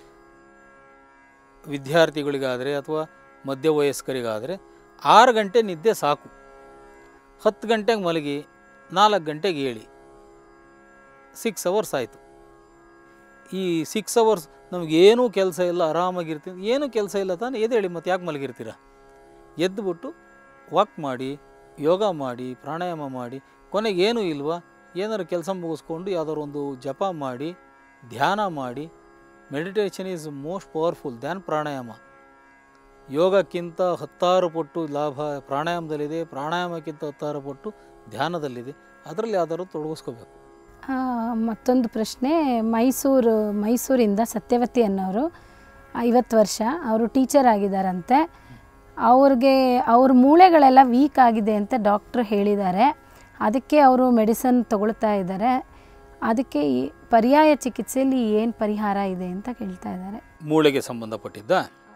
ವಿದ್ಯಾರ್ಥಿಗಳಿಗಾದರೆ ಅಥವಾ ಮಧ್ಯವಯಸ್ಕರಿಗಾದರೆ ಆರು ಗಂಟೆ ನಿದ್ದೆ ಸಾಕು ಹತ್ತು ಗಂಟೆಗೆ ಮಲಗಿ ನಾಲ್ಕು ಗಂಟೆಗೆ ಏಳಿ ಸಿಕ್ಸ್ ಅವರ್ಸ್ ಆಯಿತು ಈ ಸಿಕ್ಸ್ ಅವರ್ಸ್ ನಮಗೇನೂ ಕೆಲಸ ಇಲ್ಲ ಆರಾಮಾಗಿರ್ತೀನಿ ಏನೂ ಕೆಲಸ ಇಲ್ಲ ತಾನೇ ಎದ್ದೇಳಿ ಮತ್ತೆ ಯಾಕೆ ಮಲಗಿರ್ತೀರ ಎದ್ದುಬಿಟ್ಟು ವಾಕ್ ಮಾಡಿ ಯೋಗ ಮಾಡಿ ಪ್ರಾಣಾಯಾಮ ಮಾಡಿ ಕೊನೆಗೆ ಏನೂ ಇಲ್ವಾ ಏನಾದ್ರು ಕೆಲಸ ಮುಗಿಸ್ಕೊಂಡು ಯಾವ್ದಾದ್ರು ಒಂದು ಜಪ ಮಾಡಿ ಧ್ಯಾನ ಮಾಡಿ ಮೆಡಿಟೇಷನ್ ಈಸ್ ಮೋಸ್ಟ್ ಪವರ್ಫುಲ್ ಧ್ಯಾನ್ ಪ್ರಾಣಾಯಾಮ ಯೋಗಕ್ಕಿಂತ ಹತ್ತಾರು ಪಟ್ಟು ಲಾಭ ಪ್ರಾಣಾಯಾಮದಲ್ಲಿದೆ ಪ್ರಾಣಾಯಾಮಕ್ಕಿಂತ ಹತ್ತಾರು ಪಟ್ಟು ಧ್ಯಾನದಲ್ಲಿದೆ ಅದರಲ್ಲಿ ಯಾವ್ದಾದ್ರು ತೊಡಗಿಸ್ಕೋಬೇಕು ಆ, ಮತ್ತೊಂದು ಪ್ರಶ್ನೆ ಮೈಸೂರು ಮೈಸೂರಿಂದ ಸತ್ಯವತಿ ಅನ್ನೋರು ಐವತ್ತು ವರ್ಷ ಅವರು ಟೀಚರ್ ಆಗಿದ್ದಾರಂತೆ ಅವ್ರಿಗೆ ಅವ್ರ ಮೂಳೆಗಳೆಲ್ಲ ವೀಕ್ ಆಗಿದೆ ಅಂತ ಡಾಕ್ಟ್ರು ಹೇಳಿದ್ದಾರೆ ಅದಕ್ಕೆ ಅವರು ಮೆಡಿಸನ್ ತಗೊಳ್ತಾ ಇದ್ದಾರೆ ಅದಕ್ಕೆ ಈ ಪರ್ಯಾಯ ಚಿಕಿತ್ಸೆಯಲ್ಲಿ ಏನು ಪರಿಹಾರ ಇದೆ ಅಂತ ಕೇಳ್ತಾ ಇದ್ದಾರೆ ಮೂಳೆಗೆ ಸಂಬಂಧಪಟ್ಟಿದ್ದ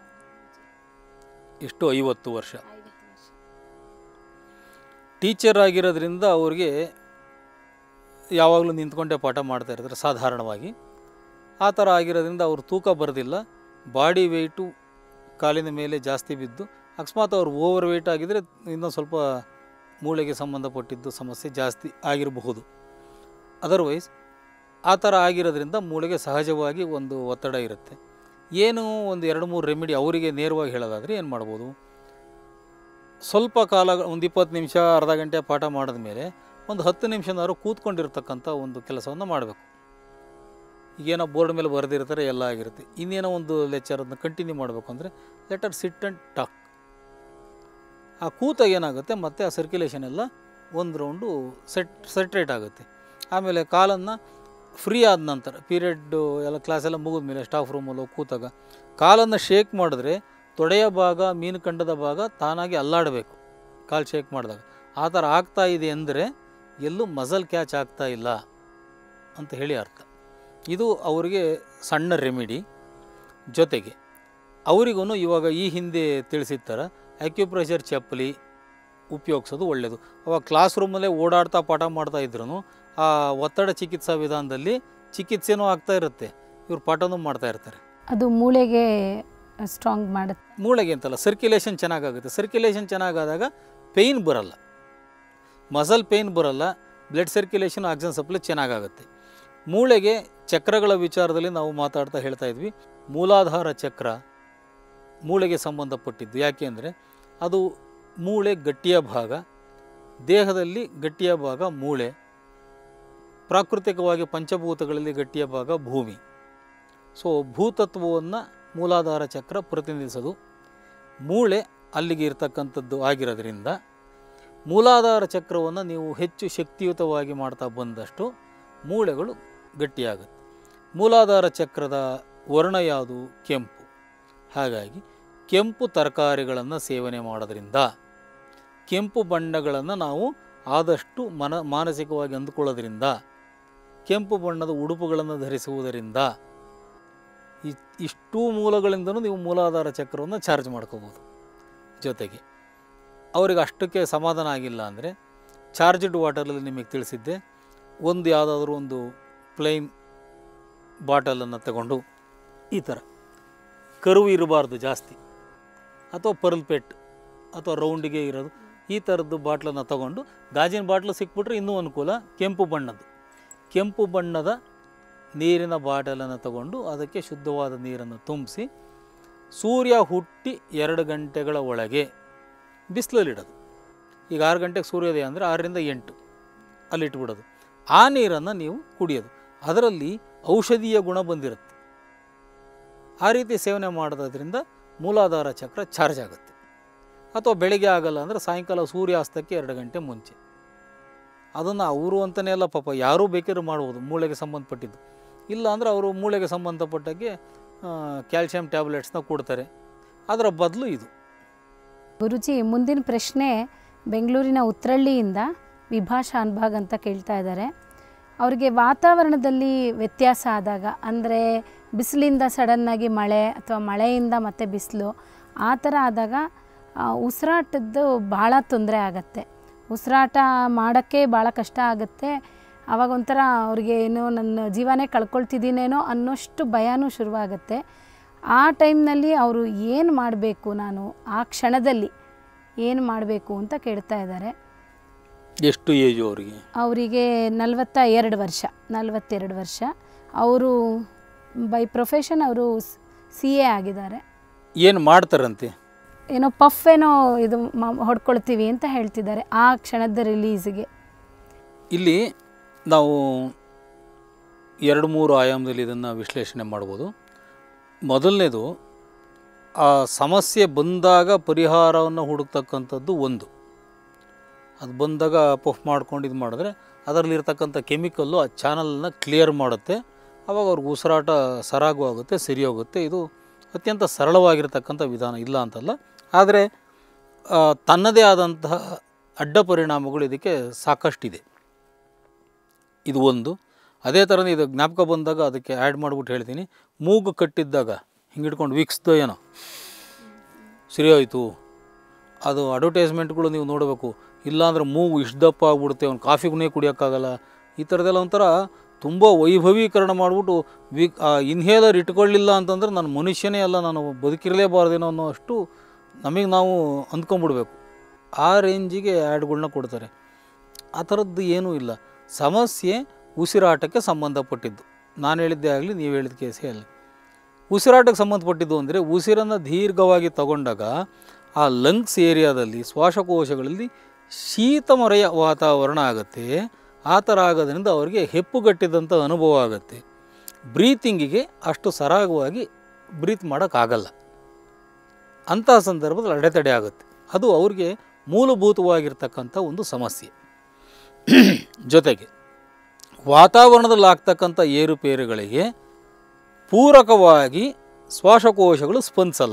ಎಷ್ಟು ಐವತ್ತು ವರ್ಷ ಟೀಚರ್ ಆಗಿರೋದ್ರಿಂದ ಅವ್ರಿಗೆ ಯಾವಾಗಲೂ ನಿಂತ್ಕೊಂಡೇ ಪಾಠ ಮಾಡ್ತಾ ಇರ್ತಾರೆ ಸಾಧಾರಣವಾಗಿ ಆ ಥರ ಆಗಿರೋದ್ರಿಂದ ಅವ್ರು ತೂಕ ಬರೋದಿಲ್ಲ ಬಾಡಿ ವೆಯ್ಟು ಕಾಲಿನ ಮೇಲೆ ಜಾಸ್ತಿ ಬಿದ್ದು ಅಕಸ್ಮಾತ್ ಅವ್ರು ಓವರ್ ವೆಯ್ಟ್ ಆಗಿದರೆ ಇನ್ನೂ ಸ್ವಲ್ಪ ಮೂಳೆಗೆ ಸಂಬಂಧಪಟ್ಟಿದ್ದು ಸಮಸ್ಯೆ ಜಾಸ್ತಿ ಆಗಿರಬಹುದು ಅದರ್ವೈಸ್ ಆ ಥರ ಆಗಿರೋದ್ರಿಂದ ಮೂಳೆಗೆ ಸಹಜವಾಗಿ ಒಂದು ಒತ್ತಡ ಇರುತ್ತೆ ಏನು ಒಂದು ಎರಡು ಮೂರು ರೆಮಿಡಿ ಅವರಿಗೆ ನೇರವಾಗಿ ಹೇಳೋದಾದರೆ ಏನು ಮಾಡ್ಬೋದು ಸ್ವಲ್ಪ ಕಾಲ ಒಂದು ಇಪ್ಪತ್ತು ನಿಮಿಷ ಅರ್ಧ ಗಂಟೆ ಪಾಠ ಮಾಡಿದ ಮೇಲೆ ಒಂದು ಹತ್ತು ನಿಮಿಷನಾದ್ರು ಕೂತ್ಕೊಂಡಿರ್ತಕ್ಕಂಥ ಒಂದು ಕೆಲಸವನ್ನು ಮಾಡಬೇಕು ಈಗೇನೋ ಬೋರ್ಡ್ ಮೇಲೆ ಬರೆದಿರ್ತಾರೆ ಎಲ್ಲ ಆಗಿರುತ್ತೆ ಇನ್ನೇನೋ ಒಂದು ಲೆಕ್ಚರ್ ಅದನ್ನ ಕಂಟಿನ್ಯೂ ಮಾಡಬೇಕು ಅಂದರೆ ಲೆಟರ್ ಸಿಟ್ ಆ್ಯಂಡ್ ಟಾಕ್ ಆ ಕೂತಾಗ ಏನಾಗುತ್ತೆ ಮತ್ತೆ ಆ ಸರ್ಕ್ಯುಲೇಷನ್ ಎಲ್ಲ ಒಂದು ರೌಂಡು ಸೆಟ್ ಸೆಟ್ರೇಟ್ ಆಗುತ್ತೆ ಆಮೇಲೆ ಕಾಲನ್ನು ಫ್ರೀ ಆದ ನಂತರ ಪೀರಿಯಡ್ ಎಲ್ಲ ಕ್ಲಾಸ್ ಎಲ್ಲ ಮುಗಿದ ಮೇಲೆ ಸ್ಟಾಫ್ ರೂಮಲ್ಲಿ ಹೋಗಿ ಕೂತಾಗ ಕಾಲನ್ನು ಶೇಕ್ ಮಾಡಿದ್ರೆ ತೊಡೆಯ ಭಾಗ ಮೀನು ಕಂಡದ ಭಾಗ ತಾನಾಗಿ ಅಲ್ಲಾಡಬೇಕು ಕಾಲು ಶೇಕ್ ಮಾಡಿದಾಗ ಆ ಥರ ಆಗ್ತಾ ಇದೆ ಅಂದರೆ ಎಲ್ಲೂ ಮಸಲ್ ಕ್ಯಾಚ್ ಆಗ್ತಾ ಇಲ್ಲ ಅಂತ ಹೇಳಿ ಅರ್ಥ ಇದು ಅವರಿಗೆ ಸಣ್ಣ ರೆಮಿಡಿ ಜೊತೆಗೆ ಅವರಿಗೂ ಇವಾಗ ಈ ಹಿಂದೆ ತಿಳಿಸಿದ ಥರ ಅಕ್ಯುಪ್ರೆಷರ್ ಚಪ್ಪಲಿ ಉಪಯೋಗಿಸೋದು ಒಳ್ಳೆಯದು ಅವಾಗ ಕ್ಲಾಸ್ ರೂಮಲ್ಲೇ ಓಡಾಡ್ತಾ ಪಾಠ ಮಾಡ್ತಾ ಇದ್ರು ಆ ಒತ್ತಡ ಚಿಕಿತ್ಸಾ ವಿಧಾನದಲ್ಲಿ ಚಿಕಿತ್ಸೆನೂ ಆಗ್ತಾ ಇರುತ್ತೆ ಇವ್ರು ಪಾಠನೂ ಮಾಡ್ತಾ ಇರ್ತಾರೆ ಅದು ಮೂಳೆಗೆ ಸ್ಟ್ರಾಂಗ್ ಮಾಡುತ್ತೆ ಮೂಳೆಗೆ ಅಂತಲ್ಲ ಸರ್ಕ್ಯುಲೇಷನ್ ಚೆನ್ನಾಗಾಗುತ್ತೆ ಸರ್ಕ್ಯುಲೇಷನ್ ಚೆನ್ನಾಗಾದಾಗ ಪೇಯ್ನ್ ಬರಲ್ಲ ಮಸಲ್ ಪೇಯ್ನ್ ಬರಲ್ಲ ಬ್ಲಡ್ ಸರ್ಕ್ಯುಲೇಷನ್ ಆಕ್ಸಿಜನ್ ಸಪ್ಲೈ ಚೆನ್ನಾಗಾಗುತ್ತೆ ಮೂಳೆಗೆ ಚಕ್ರಗಳ ವಿಚಾರದಲ್ಲಿ ನಾವು ಮಾತಾಡ್ತಾ ಹೇಳ್ತಾ ಇದ್ವಿ ಮೂಲಾಧಾರ ಚಕ್ರ ಮೂಳೆಗೆ ಸಂಬಂಧಪಟ್ಟಿದ್ದು ಯಾಕೆ ಅಂದರೆ ಅದು ಮೂಳೆ ಗಟ್ಟಿಯ ಭಾಗ ದೇಹದಲ್ಲಿ ಗಟ್ಟಿಯ ಭಾಗ ಮೂಳೆ ಪ್ರಾಕೃತಿಕವಾಗಿ ಪಂಚಭೂತಗಳಲ್ಲಿ ಗಟ್ಟಿಯ ಭಾಗ ಭೂಮಿ ಸೊ ಭೂತತ್ವವನ್ನು ಮೂಲಾಧಾರ ಚಕ್ರ ಪ್ರತಿನಿಧಿಸೋದು ಮೂಳೆ ಅಲ್ಲಿಗೆ ಇರ್ತಕ್ಕಂಥದ್ದು ಆಗಿರೋದ್ರಿಂದ ಮೂಲಾಧಾರ ಚಕ್ರವನ್ನು ನೀವು ಹೆಚ್ಚು ಶಕ್ತಿಯುತವಾಗಿ ಮಾಡ್ತಾ ಬಂದಷ್ಟು ಮೂಳೆಗಳು ಗಟ್ಟಿಯಾಗುತ್ತೆ ಮೂಲಾಧಾರ ಚಕ್ರದ ವರ್ಣ ಯಾವುದು ಕೆಂಪು ಹಾಗಾಗಿ ಕೆಂಪು ತರಕಾರಿಗಳನ್ನು ಸೇವನೆ ಮಾಡೋದ್ರಿಂದ ಕೆಂಪು ಬಣ್ಣಗಳನ್ನು ನಾವು ಆದಷ್ಟು ಮನ ಮಾನಸಿಕವಾಗಿ ಅಂದುಕೊಳ್ಳೋದ್ರಿಂದ ಕೆಂಪು ಬಣ್ಣದ ಉಡುಪುಗಳನ್ನು ಧರಿಸುವುದರಿಂದ ಇ ಇಷ್ಟೂ ಮೂಲಗಳಿಂದನೂ ನೀವು ಮೂಲಾಧಾರ ಚಕ್ರವನ್ನು ಚಾರ್ಜ್ ಮಾಡ್ಕೋಬೋದು ಜೊತೆಗೆ ಅವ್ರಿಗೆ ಅಷ್ಟಕ್ಕೆ ಸಮಾಧಾನ ಆಗಿಲ್ಲ ಅಂದರೆ ಚಾರ್ಜ್ಡ್ ವಾಟರಲ್ಲಿ ನಿಮಗೆ ತಿಳಿಸಿದ್ದೆ ಒಂದು ಯಾವುದಾದ್ರೂ ಒಂದು ಪ್ಲೈನ್ ಬಾಟಲನ್ನು ತಗೊಂಡು ಈ ಥರ ಕರುವು ಇರಬಾರ್ದು ಜಾಸ್ತಿ ಅಥವಾ ಪರ್ಲ್ ಪೆಟ್ ಅಥವಾ ರೌಂಡಿಗೆ ಇರೋದು ಈ ಥರದ್ದು ಬಾಟ್ಲನ್ನು ತಗೊಂಡು ಗಾಜಿನ ಬಾಟ್ಲು ಸಿಕ್ಬಿಟ್ರೆ ಇನ್ನೂ ಅನುಕೂಲ ಕೆಂಪು ಬಣ್ಣದ್ದು ಕೆಂಪು ಬಣ್ಣದ ನೀರಿನ ಬಾಟಲನ್ನು ತಗೊಂಡು ಅದಕ್ಕೆ ಶುದ್ಧವಾದ ನೀರನ್ನು ತುಂಬಿಸಿ ಸೂರ್ಯ ಹುಟ್ಟಿ ಎರಡು ಗಂಟೆಗಳ ಒಳಗೆ ಬಿಸಿಲಲ್ಲಿಡೋದು ಈಗ ಆರು ಗಂಟೆಗೆ ಸೂರ್ಯೋದಯ ಅಂದರೆ ಆರರಿಂದ ಎಂಟು ಅಲ್ಲಿ ಇಟ್ಬಿಡೋದು ಆ ನೀರನ್ನು ನೀವು ಕುಡಿಯೋದು ಅದರಲ್ಲಿ ಔಷಧೀಯ ಗುಣ ಬಂದಿರುತ್ತೆ ಆ ರೀತಿ ಸೇವನೆ ಮಾಡೋದ್ರಿಂದ ಮೂಲಾಧಾರ ಚಕ್ರ ಚಾರ್ಜ್ ಆಗುತ್ತೆ ಅಥವಾ ಬೆಳಿಗ್ಗೆ ಆಗಲ್ಲ ಅಂದರೆ ಸಾಯಂಕಾಲ ಸೂರ್ಯಾಸ್ತಕ್ಕೆ ಎರಡು ಗಂಟೆ ಮುಂಚೆ ಅದನ್ನು ಅವರು ಅಂತಲೇ ಅಲ್ಲ ಪಾಪ ಯಾರೂ ಬೇಕಾದ್ರೂ ಮಾಡ್ಬೋದು ಮೂಳೆಗೆ ಸಂಬಂಧಪಟ್ಟಿದ್ದು ಇಲ್ಲ ಅಂದರೆ ಅವರು ಮೂಳೆಗೆ ಸಂಬಂಧಪಟ್ಟಾಗೆ ಕ್ಯಾಲ್ಶಿಯಂ ಟ್ಯಾಬ್ಲೆಟ್ಸ್ನ ಕೊಡ್ತಾರೆ ಅದರ ಬದಲು ಇದು ಗುರುಜಿ ಮುಂದಿನ ಪ್ರಶ್ನೆ ಬೆಂಗಳೂರಿನ ಉತ್ರಳ್ಳಿಯಿಂದ ವಿಭಾಷಾ ಅನ್ಭಾಗ್ ಅಂತ ಕೇಳ್ತಾ ಇದ್ದಾರೆ ಅವರಿಗೆ ವಾತಾವರಣದಲ್ಲಿ ವ್ಯತ್ಯಾಸ ಆದಾಗ ಅಂದರೆ ಬಿಸಿಲಿಂದ ಸಡನ್ನಾಗಿ ಮಳೆ ಅಥವಾ ಮಳೆಯಿಂದ ಮತ್ತೆ ಬಿಸಿಲು ಆ ಥರ ಆದಾಗ ಆ, ಉಸಿರಾಟದ್ದು ಭಾಳ ತೊಂದರೆ ಆಗತ್ತೆ ಉಸಿರಾಟ ಮಾಡೋಕ್ಕೆ ಭಾಳ ಕಷ್ಟ ಆಗುತ್ತೆ ಆವಾಗ ಒಂಥರ ಅವ್ರಿಗೆ ಏನೋ ನನ್ನ ಜೀವನೇ ಕಳ್ಕೊಳ್ತಿದ್ದೀನೇನೋ ಅನ್ನೋಷ್ಟು ಭಯನೂ ಶುರುವಾಗುತ್ತೆ ಆ ಟೈಮ್ನಲ್ಲಿ ಅವರು ಏನು ಮಾಡಬೇಕು ನಾನು ಆ ಕ್ಷಣದಲ್ಲಿ ಏನು ಮಾಡಬೇಕು ಅಂತ ಕೇಳ್ತಾ ಇದ್ದಾರೆ ಎಷ್ಟು ಏಜು ಅವರಿಗೆ ಅವರಿಗೆ ನಲವತ್ತ ಎರಡು ವರ್ಷ ನಲವತ್ತೆರಡು ವರ್ಷ ಅವರು ಬೈ ಪ್ರೊಫೆಷನ್ ಅವರು ಸಿ ಎ ಆಗಿದ್ದಾರೆ ಏನು ಮಾಡ್ತಾರಂತೆ ಏನೋ ಪಫ್ ಏನೋ ಇದು ಮ- ಹೊಡ್ಕೊಳ್ತೀವಿ ಅಂತ ಹೇಳ್ತಿದ್ದಾರೆ ಆ ಕ್ಷಣದ ರಿಲೀಸ್ಗೆ ಇಲ್ಲಿ ನಾವು ಎರಡು ಮೂರು ಆಯಾಮದಲ್ಲಿ ಇದನ್ನು ವಿಶ್ಲೇಷಣೆ ಮಾಡ್ಬೋದು ಮೊದಲನೇದು ಆ ಸಮಸ್ಯೆ ಬಂದಾಗ ಪರಿಹಾರವನ್ನು ಹುಡುಕ್ತಕ್ಕಂಥದ್ದು ಒಂದು ಅದು ಬಂದಾಗ ಪಫ್ ಮಾಡ್ಕೊಂಡು ಇದು ಮಾಡಿದ್ರೆ ಅದರಲ್ಲಿರ್ತಕ್ಕಂಥ ಕೆಮಿಕಲ್ಲು ಆ ಚಾನಲನ್ನ ಕ್ಲಿಯರ್ ಮಾಡುತ್ತೆ ಆವಾಗ ಅವ್ರಿಗೆ ಉಸಿರಾಟ ಸರಾಗು ಆಗುತ್ತೆ ಸರಿ ಹೋಗುತ್ತೆ ಇದು ಅತ್ಯಂತ ಸರಳವಾಗಿರ್ತಕ್ಕಂಥ ವಿಧಾನ ಇಲ್ಲ ಅಂತಲ್ಲ ಆದರೆ ಆ, ತನ್ನದೇ ಆದಂತಹ ಅಡ್ಡ ಪರಿಣಾಮಗಳು ಇದಕ್ಕೆ ಸಾಕಷ್ಟಿದೆ ಇದು ಒಂದು ಅದೇ ಥರನೇ ಇದು ಜ್ಞಾಪಕ ಬಂದಾಗ ಅದಕ್ಕೆ ಆ್ಯಡ್ ಮಾಡಿಬಿಟ್ಟು ಹೇಳ್ತೀನಿ ಮೂಗು ಕಟ್ಟಿದ್ದಾಗ ಹಿಂಗೆ ಹಿಡ್ಕೊಂಡು ವೀಕ್ಷಿಸ್ದೋ ಏನೋ ಸರಿ ಹೋಯ್ತು ಅದು ಅಡ್ವರ್ಟೈಸ್ಮೆಂಟ್ಗಳು ನೀವು ನೋಡಬೇಕು ಇಲ್ಲಾಂದ್ರೆ ಮೂಗು ಇಷ್ಟು ದಪ್ಪ ಆಗ್ಬಿಡುತ್ತೆ ಅವ್ನು ಕಾಫಿಗೂ ಕುಡಿಯೋಕ್ಕಾಗಲ್ಲ ಈ ಥರದ್ದೆಲ್ಲ ಒಂಥರ ತುಂಬ ವೈಭವೀಕರಣ ಮಾಡಿಬಿಟ್ಟು ವಿ ಇನ್ಹೇಲರ್ ಇಟ್ಕೊಳ್ಳಿಲ್ಲ ಅಂತಂದ್ರೆ ನಾನು ಮನುಷ್ಯನೇ ಅಲ್ಲ ನಾನು ಬದುಕಿರಲೇಬಾರ್ದೇನೋ ಅನ್ನೋ ಅಷ್ಟು ನಮಗೆ ನಾವು ಅಂದ್ಕೊಂಬಿಡ್ಬೇಕು ಆ ರೇಂಜಿಗೆ ಆ್ಯಡ್ಗಳನ್ನ ಕೊಡ್ತಾರೆ ಆ ಥರದ್ದು ಏನೂ ಇಲ್ಲ ಸಮಸ್ಯೆ ಉಸಿರಾಟಕ್ಕೆ ಸಂಬಂಧಪಟ್ಟಿದ್ದು ನಾನು ಹೇಳಿದ್ದೇ ಆಗಲಿ ನೀವು ಹೇಳಿದ ಕೇಸೇ ಆಗಲಿ ಉಸಿರಾಟಕ್ಕೆ ಸಂಬಂಧಪಟ್ಟಿದ್ದು ಅಂದರೆ ಉಸಿರನ್ನು ದೀರ್ಘವಾಗಿ ತಗೊಂಡಾಗ ಆ ಲಂಗ್ಸ್ ಏರಿಯಾದಲ್ಲಿ ಶ್ವಾಸಕೋಶಗಳಲ್ಲಿ ಶೀತಮರೆಯ ವಾತಾವರಣ ಆಗುತ್ತೆ ಆ ಥರ ಆಗೋದ್ರಿಂದ ಅವರಿಗೆ ಹೆಪ್ಪುಗಟ್ಟಿದಂಥ ಅನುಭವ ಆಗುತ್ತೆ ಬ್ರೀತಿಂಗಿಗೆ ಅಷ್ಟು ಸರಾಗವಾಗಿ ಬ್ರೀತ್ ಮಾಡೋಕ್ಕಾಗಲ್ಲ ಅಂತಹ ಸಂದರ್ಭದಲ್ಲಿ ಅಡೆತಡೆ ಆಗುತ್ತೆ ಅದು ಅವ್ರಿಗೆ ಮೂಲಭೂತವಾಗಿರ್ತಕ್ಕಂಥ ಒಂದು ಸಮಸ್ಯೆ ಜೊತೆಗೆ ವಾತಾವರಣದಲ್ಲಿ ಆಗ್ತಕ್ಕಂಥ ಏರುಪೇರುಗಳಿಗೆ ಪೂರಕವಾಗಿ ಶ್ವಾಸಕೋಶಗಳು ಸ್ಪಂದಿಸಲ್ಲ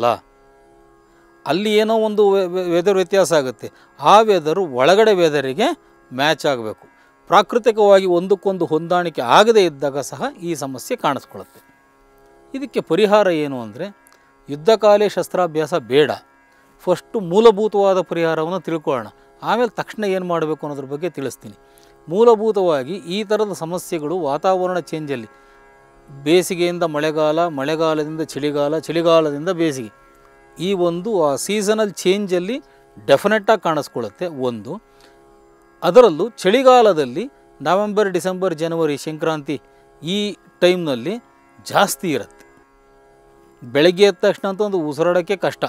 ಅಲ್ಲಿ ಏನೋ ಒಂದು ವೆದರ್ ವ್ಯತ್ಯಾಸ ಆಗುತ್ತೆ ಆ ವೆದರು ಒಳಗಡೆ ವೆದರಿಗೆ ಮ್ಯಾಚ್ ಆಗಬೇಕು ಪ್ರಾಕೃತಿಕವಾಗಿ ಒಂದಕ್ಕೊಂದು ಹೊಂದಾಣಿಕೆ ಆಗದೇ ಇದ್ದಾಗ ಸಹ ಈ ಸಮಸ್ಯೆ ಕಾಣಿಸ್ಕೊಳ್ಳುತ್ತೆ ಇದಕ್ಕೆ ಪರಿಹಾರ ಏನು ಅಂದರೆ ಯುದ್ಧಕಾಲೇ ಶಸ್ತ್ರಾಭ್ಯಾಸ ಬೇಡ ಫಸ್ಟು ಮೂಲಭೂತವಾದ ಪರಿಹಾರವನ್ನು ತಿಳ್ಕೊಳ್ಳೋಣ ಆಮೇಲೆ ತಕ್ಷಣ ಏನು ಮಾಡಬೇಕು ಅನ್ನೋದ್ರ ಬಗ್ಗೆ ತಿಳಿಸ್ತೀನಿ ಮೂಲಭೂತವಾಗಿ ಈ ಥರದ ಸಮಸ್ಯೆಗಳು ವಾತಾವರಣ ಚೇಂಜಲ್ಲಿ ಬೇಸಿಗೆಯಿಂದ ಮಳೆಗಾಲ ಮಳೆಗಾಲದಿಂದ ಚಳಿಗಾಲ ಚಳಿಗಾಲದಿಂದ ಬೇಸಿಗೆ ಈ ಒಂದು ಆ ಸೀಸನಲ್ ಚೇಂಜಲ್ಲಿ ಡೆಫಿನೆಟ್ಟಾಗಿ ಕಾಣಿಸ್ಕೊಳ್ಳುತ್ತೆ ಒಂದು ಅದರಲ್ಲೂ ಚಳಿಗಾಲದಲ್ಲಿ ನವೆಂಬರ್ ಡಿಸೆಂಬರ್ ಜನವರಿ ಸಂಕ್ರಾಂತಿ ಈ ಟೈಮ್ನಲ್ಲಿ ಜಾಸ್ತಿ ಇರುತ್ತೆ ಬೆಳಗ್ಗೆ ಎದ್ದ ತಕ್ಷಣ ಅಂತೂ ಒಂದು ಉಸಿರಾಡೋಕ್ಕೆ ಕಷ್ಟ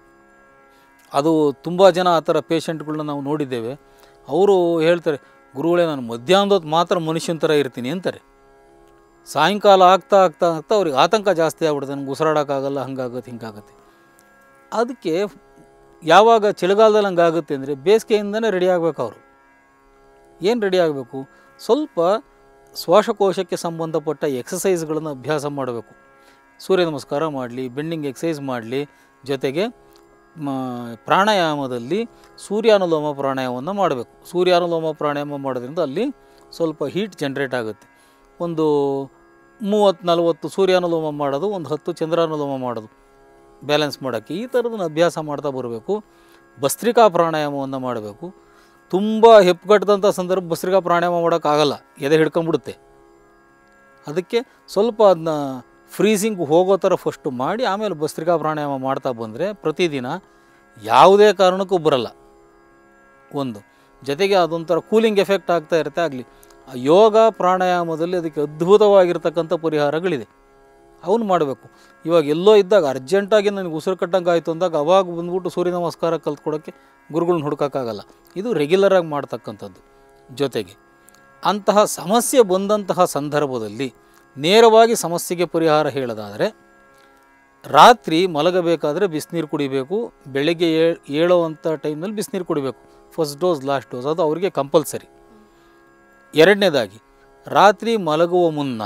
ಅದು ತುಂಬ ಜನ ಆ ಥರ ಪೇಷಂಟ್ಗಳನ್ನ ನಾವು ನೋಡಿದ್ದೇವೆ ಅವರು ಹೇಳ್ತಾರೆ ಗುರುಗಳೇ ನಾನು ಮಧ್ಯಾಹ್ನದ ಹೊತ್ತು ಮಾತ್ರ ಮನುಷ್ಯನ ಥರ ಇರ್ತೀನಿ ಅಂತಾರೆ ಸಾಯಂಕಾಲ ಆಗ್ತಾ ಆಗ್ತಾ ಆಗ್ತಾ ಅವ್ರಿಗೆ ಆತಂಕ ಜಾಸ್ತಿ ಆಗ್ಬಿಡುತ್ತೆ ನನಗೆ ಉಸಿರಾಡೋಕ್ಕಾಗಲ್ಲ ಹಂಗಾಗುತ್ತೆ ಹಿಂಗಾಗುತ್ತೆ ಅದಕ್ಕೆ ಯಾವಾಗ ಚಳಿಗಾಲದಲ್ಲಿ ಹಂಗಾಗುತ್ತೆ ಅಂದರೆ ಬೇಸಿಗೆಯಿಂದನೇ ರೆಡಿ ಆಗಬೇಕು ಅವರು ಏನು ರೆಡಿ ಆಗಬೇಕು ಸ್ವಲ್ಪ ಶ್ವಾಸಕೋಶಕ್ಕೆ ಸಂಬಂಧಪಟ್ಟ ಎಕ್ಸಸೈಸ್ಗಳನ್ನು ಅಭ್ಯಾಸ ಮಾಡಬೇಕು ಸೂರ್ಯ ನಮಸ್ಕಾರ ಮಾಡಲಿ ಬೆಂಡಿಂಗ್ ಎಕ್ಸಸೈಸ್ ಮಾಡಲಿ ಜೊತೆಗೆ ಮ ಪ್ರಾಣಾಯಾಮದಲ್ಲಿ ಸೂರ್ಯಾನುಲೋಮ ಪ್ರಾಣಾಯಾಮವನ್ನು ಮಾಡಬೇಕು ಸೂರ್ಯಾನುಲೋಮ ಪ್ರಾಣಾಯಾಮ ಮಾಡೋದ್ರಿಂದ ಅಲ್ಲಿ ಸ್ವಲ್ಪ ಹೀಟ್ ಜನ್ರೇಟ್ ಆಗುತ್ತೆ ಒಂದು ಮೂವತ್ತು ನಲವತ್ತು ಸೂರ್ಯಾನುಲೋಮ ಮಾಡೋದು ಒಂದು ಹತ್ತು ಚಂದ್ರಾನುಲೋಮ ಮಾಡೋದು ಬ್ಯಾಲೆನ್ಸ್ ಮಾಡೋಕ್ಕೆ ಈ ಥರದನ್ನ ಅಭ್ಯಾಸ ಮಾಡ್ತಾ ಬರಬೇಕು ಭಸ್ತ್ರಿಕಾ ಪ್ರಾಣಾಯಾಮವನ್ನು ಮಾಡಬೇಕು ತುಂಬ ಹೆಪ್ಪುಗಟ್ಟದಂಥ ಸಂದರ್ಭ ಭಸ್ತ್ರಿಕಾ ಪ್ರಾಣಾಯಾಮ ಮಾಡೋಕ್ಕಾಗಲ್ಲ ಎದೆ ಹಿಡ್ಕೊಂಬಿಡುತ್ತೆ ಅದಕ್ಕೆ ಸ್ವಲ್ಪ ಅದನ್ನ ಫ್ರೀಸಿಂಗ್ ಹೋಗೋ ಥರ ಫಸ್ಟು ಮಾಡಿ ಆಮೇಲೆ ಭಸ್ತ್ರಿಕಾ ಪ್ರಾಣಾಯಾಮ ಮಾಡ್ತಾ ಬಂದರೆ ಪ್ರತಿದಿನ ಯಾವುದೇ ಕಾರಣಕ್ಕೂ ಬರಲ್ಲ ಒಂದು ಜೊತೆಗೆ ಅದೊಂಥರ ಕೂಲಿಂಗ್ ಎಫೆಕ್ಟ್ ಆಗ್ತಾ ಇರುತ್ತೆ ಆಗಲಿ ಯೋಗ ಪ್ರಾಣಾಯಾಮದಲ್ಲಿ ಅದಕ್ಕೆ ಅದ್ಭುತವಾಗಿರ್ತಕ್ಕಂಥ ಪರಿಹಾರಗಳಿದೆ ಅವನು ಮಾಡಬೇಕು ಇವಾಗ ಎಲ್ಲೋ ಇದ್ದಾಗ ಅರ್ಜೆಂಟಾಗಿ ನನಗೆ ಉಸಿರು ಕಟ್ಟಂಗೆ ಆಯಿತು ಅಂದಾಗ ಅವಾಗ ಬಂದ್ಬಿಟ್ಟು ಸೂರ್ಯ ನಮಸ್ಕಾರ ಕಲ್ತ್ಕೊಡೋಕ್ಕೆ ಗುರುಗಳನ್ನ ಹುಡುಕೋಕ್ಕಾಗಲ್ಲ ಇದು ರೆಗ್ಯುಲರಾಗಿ ಮಾಡ್ತಕ್ಕಂಥದ್ದು ಜೊತೆಗೆ ಅಂತಹ ಸಮಸ್ಯೆ ಬಂದಂತಹ ಸಂದರ್ಭದಲ್ಲಿ ನೇರವಾಗಿ ಸಮಸ್ಯೆಗೆ ಪರಿಹಾರ ಹೇಳೋದಾದರೆ ರಾತ್ರಿ ಮಲಗಬೇಕಾದ್ರೆ ಬಿಸಿನೀರು ಕುಡಿಬೇಕು ಬೆಳಗ್ಗೆ ಏ- ಏಳೋವಂಥ ಟೈಮ್ನಲ್ಲಿ ಬಿಸಿನೀರು ಕುಡಿಬೇಕು ಫಸ್ಟ್ ಡೋಸ್ ಲಾಸ್ಟ್ ಡೋಸ್ ಅದು ಅವರಿಗೆ ಕಂಪಲ್ಸರಿ ಎರಡನೇದಾಗಿ ರಾತ್ರಿ ಮಲಗುವ ಮುನ್ನ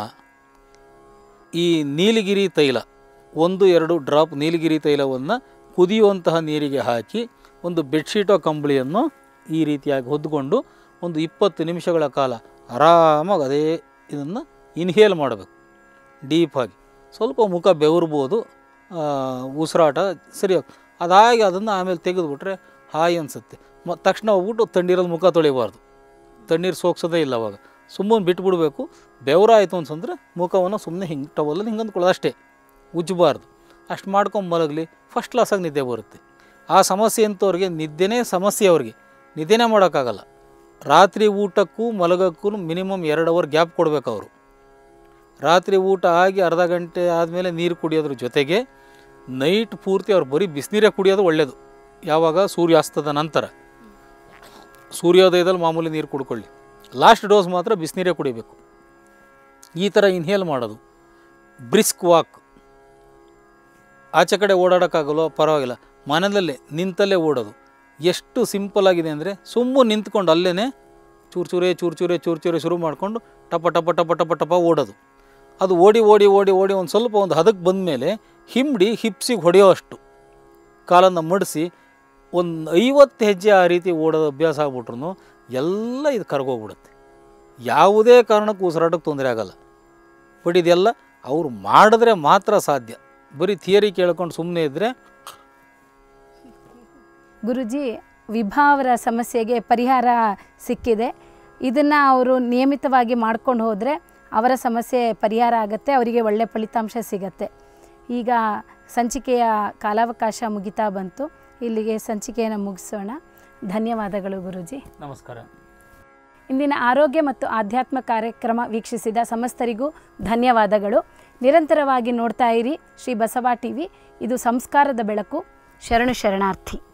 ಈ ನೀಲಗಿರಿ ತೈಲ ಒಂದು ಎರಡು ಡ್ರಾಪ್ ನೀಲಗಿರಿ ತೈಲವನ್ನು ಕುದಿಯುವಂತಹ ನೀರಿಗೆ ಹಾಕಿ ಒಂದು ಬೆಡ್ಶೀಟೋ ಕಂಬಳಿಯನ್ನು ಈ ರೀತಿಯಾಗಿ ಹೊದ್ದುಕೊಂಡು ಒಂದು ಇಪ್ಪತ್ತು ನಿಮಿಷಗಳ ಕಾಲ ಆರಾಮಾಗಿ ಅದೇ ಇದನ್ನು ಇನ್ಹೇಲ್ ಮಾಡಬೇಕು ಡೀಪಾಗಿ ಸ್ವಲ್ಪ ಮುಖ ಬೆವರ್ಬೋದು ಆ, ಉಸಿರಾಟ ಸರಿ ಹೋಗ್- ಅದಾಗಿ ಅದನ್ನು ಆಮೇಲೆ ತೆಗೆದುಬಿಟ್ರೆ ಹಾಯ್ ಅನಿಸುತ್ತೆ ಮ ತಕ್ಷಣ ಹೋಗ್ಬಿಟ್ಟು ತಣ್ಣೀರಲ್ಲಿ ಮುಖ ತೊಳಿಬಾರ್ದು ತಣ್ಣೀರು ಸೋಕ್ಸೋದೇ ಇಲ್ಲ ಅವಾಗ ಸುಮ್ಮನೆ ಬಿಟ್ಬಿಡ್ಬೇಕು ಬೆವರಾಯಿತು ಅಂತಂದರೆ ಮುಖವನ್ನು ಸುಮ್ಮನೆ ಹಿಂಗೆ ಟವಲಲ್ಲಿ ಹಿಂಗೆ ಅಂದ್ಕೊಳ್ಳೋದು ಅಷ್ಟೇ ಉಜ್ಜಬಾರ್ದು ಅಷ್ಟು ಮಾಡ್ಕೊಂಡು ಮಲಗಲಿ ಫಸ್ಟ್ ಕ್ಲಾಸಾಗಿ ನಿದ್ದೆ ಬರುತ್ತೆ ಆ ಸಮಸ್ಯೆ ಅಂತವ್ರಿಗೆ ನಿದ್ದೆನೇ ಸಮಸ್ಯೆ ಅವ್ರಿಗೆ ನಿದ್ದೆನೇ ಮಾಡೋಕ್ಕಾಗಲ್ಲ ರಾತ್ರಿ ಊಟಕ್ಕೂ ಮಲಗಕ್ಕೂ ಮಿನಿಮಮ್ ಎರಡು ಅವರ್ ಗ್ಯಾಪ್ ಕೊಡಬೇಕು ಅವರು ರಾತ್ರಿ ಊಟ ಆಗಿ ಅರ್ಧ ಗಂಟೆ ಆದಮೇಲೆ ನೀರು ಕುಡಿಯೋದ್ರ ಜೊತೆಗೆ ನೈಟ್ ಪೂರ್ತಿ ಅವ್ರು ಬರೀ ಬಿಸಿನೀರೇ ಕುಡಿಯೋದು ಒಳ್ಳೆಯದು ಯಾವಾಗ ಸೂರ್ಯಾಸ್ತದ ನಂತರ ಸೂರ್ಯೋದಯದಲ್ಲಿ ಮಾಮೂಲಿ ನೀರು ಕುಡ್ಕೊಳ್ಳಿ ಲಾಸ್ಟ್ ಡೋಸ್ ಮಾತ್ರ ಬಿಸಿನೀರೇ ಕುಡಿಬೇಕು ಈ ಥರ ಇನ್ಹೇಲ್ ಮಾಡೋದು ಬ್ರಿಸ್ಕ್ ವಾಕ್ ಆಚೆ ಕಡೆ ಓಡಾಡೋಕ್ಕಾಗಲ್ಲೋ ಪರವಾಗಿಲ್ಲ ಮನೆಯಲ್ಲೇ ನಿಂತಲ್ಲೇ ಓಡೋದು ಎಷ್ಟು ಸಿಂಪಲ್ ಆಗಿದೆ ಅಂದರೆ ಸುಮ್ಮನೆ ನಿಂತ್ಕೊಂಡು ಅಲ್ಲೇ ಚೂರು ಚೂರೇ ಚೂರು ಚೂರೇ ಚೂರು ಚೂರೇ ಶುರು ಮಾಡಿಕೊಂಡು ಟಪ ಟಪ ಟಪ ಟಪ ಟಪ ಓಡೋದು ಅದು ಓಡಿ ಓಡಿ ಓಡಿ ಓಡಿ ಒಂದು ಸ್ವಲ್ಪ ಒಂದು ಹದಕ್ಕೆ ಬಂದಮೇಲೆ ಹಿಂಡಿ ಹಿಪ್ಸಿಗೆ ಹೊಡೆಯೋ ಅಷ್ಟು ಕಾಲನ್ನು ಮಡಿಸಿ ಒಂದು ಐವತ್ತು ಹೆಜ್ಜೆ ಆ ರೀತಿ ಓಡೋದು ಅಭ್ಯಾಸ ಆಗ್ಬಿಟ್ರು ಎಲ್ಲ ಇದು ಕರ್ಗೋಗ್ಬಿಡುತ್ತೆ ಯಾವುದೇ ಕಾರಣಕ್ಕೂ ಉಸಿರಾಟಕ್ಕೆ ತೊಂದರೆ ಆಗಲ್ಲ ಬಟ್ ಇದೆಲ್ಲ ಅವ್ರು ಮಾಡಿದ್ರೆ ಮಾತ್ರ ಸಾಧ್ಯ ಬರೀ ಥಿಯರಿ ಕೇಳ್ಕೊಂಡು ಸುಮ್ಮನೆ ಇದ್ದರೆ ಗುರುಜಿ ವಿಭಾವರ ಸಮಸ್ಯೆಗೆ ಪರಿಹಾರ ಸಿಕ್ಕಿದೆ ಇದನ್ನು ಅವರು ನಿಯಮಿತವಾಗಿ ಮಾಡ್ಕೊಂಡು ಹೋದರೆ ಅವರ ಸಮಸ್ಯೆ ಪರಿಹಾರ ಆಗುತ್ತೆ ಅವರಿಗೆ ಒಳ್ಳೆ ಫಲಿತಾಂಶ ಸಿಗತ್ತೆ ಈಗ ಸಂಚಿಕೆಯ ಕಾಲಾವಕಾಶ ಮುಗಿತಾ ಬಂತು ಇಲ್ಲಿಗೆ ಸಂಚಿಕೆಯನ್ನು ಮುಗಿಸೋಣ ಧನ್ಯವಾದಗಳು ಗುರುಜಿ ನಮಸ್ಕಾರ ಇಂದಿನ ಆರೋಗ್ಯ ಮತ್ತು ಆಧ್ಯಾತ್ಮ ಕಾರ್ಯಕ್ರಮ ವೀಕ್ಷಿಸಿದ ಸಮಸ್ತರಿಗೂ ಧನ್ಯವಾದಗಳು ನಿರಂತರವಾಗಿ ನೋಡ್ತಾ ಇರಿ ಶ್ರೀ ಬಸವ ಟಿವಿ ಇದು ಸಂಸ್ಕಾರದ ಬೆಳಕು ಶರಣು ಶರಣಾರ್ಥಿ